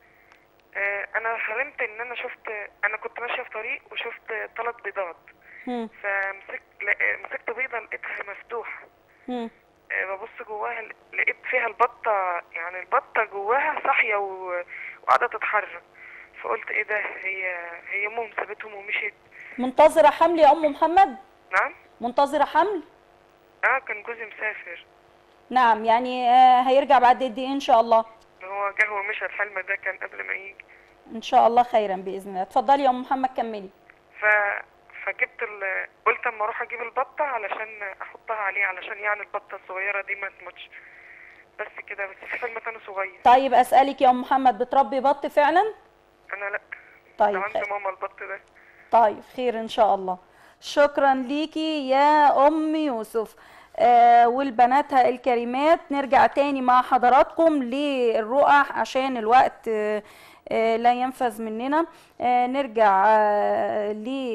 آه، انا حلمت ان انا شفت انا كنت ماشيه في طريق وشفت ثلاث بيضات مم. فمسكت لا- مسكت بيضه لقيتها مفتوحه مم. آه، ببص جواها لقيت فيها البطه يعني البطه جواها صاحيه و- وقاعده تتحرك فقلت ايه ده هي هي امهم سابتهم ومشيت منتظرة حمل يا أم محمد؟ نعم منتظرة حمل؟ اه كان جوزي مسافر نعم يعني آه هيرجع بعد قد إيه إن شاء الله؟ هو جه ومشى الحلم ده كان قبل ما يجي إن شاء الله خيرا بإذن الله اتفضلي يا أم محمد كملي ف فجبت ال... قلت اما اروح اجيب البطه علشان احطها عليه علشان يعني البطه الصغيره دي ما تموتش بس كده بس في حلم تاني صغير طيب أسألك يا أم محمد بتربي بط فعلا؟ انا لا طيب ده عند خير. ماما البط ده طيب خير ان شاء الله شكرا ليكي يا ام يوسف آه والبناتها الكريمات نرجع تاني مع حضراتكم للرؤى عشان الوقت آه آه لا ينفذ مننا آه نرجع آه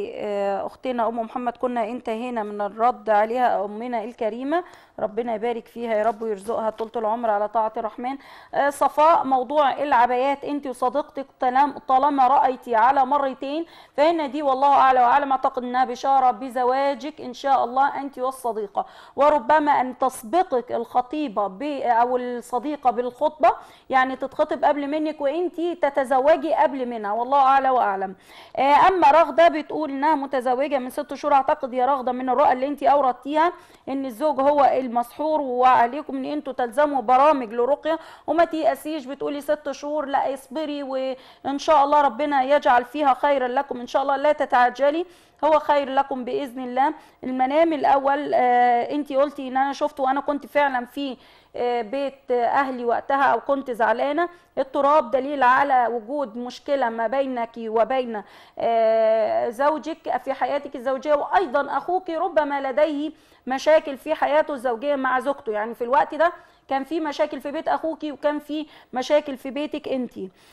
لاختنا ام محمد كنا انتهينا من الرد عليها امنا الكريمه ربنا يبارك فيها يا رب ويرزقها طولة العمر على طاعة الرحمن آه، صفاء موضوع العبايات انت وصديقتك طالما- طالما رأيتي على مرتين فإن دي والله أعلى وأعلم أعتقد أنها بشارة بزواجك إن شاء الله أنت والصديقة وربما أن تسبقك الخطيبة ب أو الصديقة بالخطبة يعني تتخطب قبل منك وأنت تتزوجي قبل منها والله أعلى وأعلم آه، أما رغدة بتقول إنها متزوجة من ست شهور أعتقد يا رغدة من الرؤى اللي أنت أوردتيها ان الزوج هو المسحور وعليكم ان انتوا تلزموا برامج لرقيه وما تيأسيش بتقولي ست شهور لا اصبري وان شاء الله ربنا يجعل فيها خيرا لكم ان شاء الله لا تتعجلي هو خير لكم باذن الله المنام الاول آه انت قلتي ان انا شفته وانا كنت فعلا في آه بيت آه اهلي وقتها او كنت زعلانه التراب دليل على وجود مشكله ما بينك وبين آه زوجك في حياتك الزوجيه وايضا اخوك ربما لديه مشاكل في حياته الزوجيه مع زوجته يعني في الوقت ده كان في مشاكل في بيت اخوكي وكان في مشاكل في بيتك انت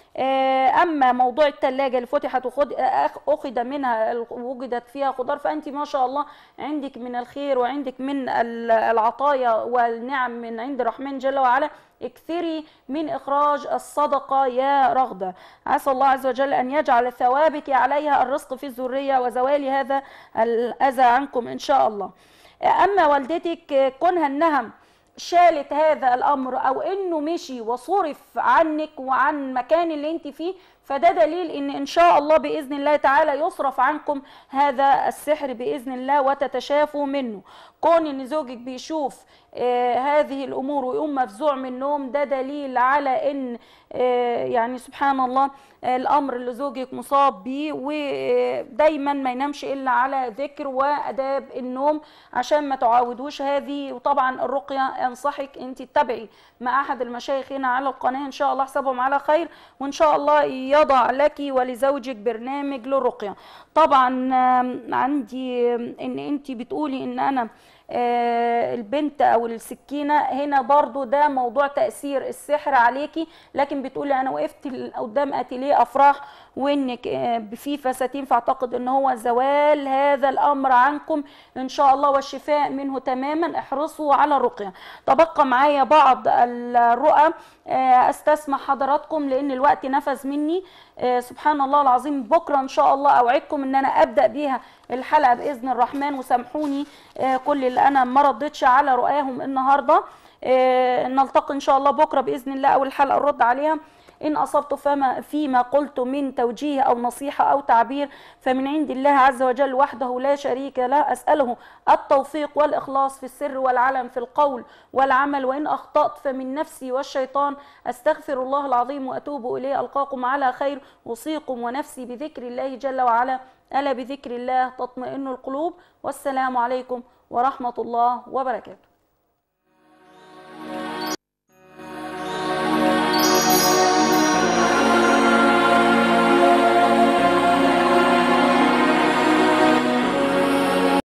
اما موضوع الثلاجه اللي فتحت وخد أخ- اخذ منها ال- وجدت فيها خضار فانت ما شاء الله عندك من الخير وعندك من ال- العطايا والنعم من عند الرحمن جل وعلا اكثري من اخراج الصدقه يا رغده عسى الله عز وجل ان يجعل ثوابك عليها الرزق في الذريه وزوال هذا الاذى عنكم ان شاء الله اما والدتك كونها انها شالت هذا الامر او انه مشي وصرف عنك وعن المكان اللي انت فيه فده دليل ان ان شاء الله باذن الله تعالى يصرف عنكم هذا السحر باذن الله وتتشافوا منه كون ان زوجك بيشوف آه، هذه الامور ويقوم مفزوع من النوم ده دليل على ان آه، يعني سبحان الله آه، الامر اللي زوجك مصاب بيه ودايما ما ينامش الا على ذكر واداب النوم عشان ما تعودوش هذه وطبعا الرقيه انصحك انت تتابعي مع احد المشايخ هنا على القناه ان شاء الله حسابهم على خير وان شاء الله يضع لك ولزوجك برنامج للرقيه طبعا آم، عندي آم، ان انت بتقولي ان انا آه، البنت او السكينه هنا برضو ده موضوع تاثير السحر عليكي لكن بتقولي انا وقفت ال- قدام اتيليه افراح وانك آه، في فساتين فاعتقد ان هو زوال هذا الامر عنكم ان شاء الله والشفاء منه تماما احرصوا على الرقيه تبقى معايا بعض الرؤى آه، استسمح حضراتكم لان الوقت نفذ مني آه، سبحان الله العظيم بكره ان شاء الله اوعدكم ان انا ابدا بيها الحلقه باذن الرحمن وسامحوني آه، كل اللي انا ما ردتش على رؤاهم النهارده آه، نلتقي ان شاء الله بكره باذن الله اول حلقه نرد عليها إن أصبت فما فيما قلت من توجيه أو نصيحة أو تعبير فمن عند الله عز وجل وحده لا شريك له أسأله التوفيق والإخلاص في السر والعلم في القول والعمل وإن أخطأت فمن نفسي والشيطان أستغفر الله العظيم وأتوب إليه ألقاكم على خير أوصيكم ونفسي بذكر الله جل وعلا ألا بذكر الله تطمئن القلوب والسلام عليكم ورحمة الله وبركاته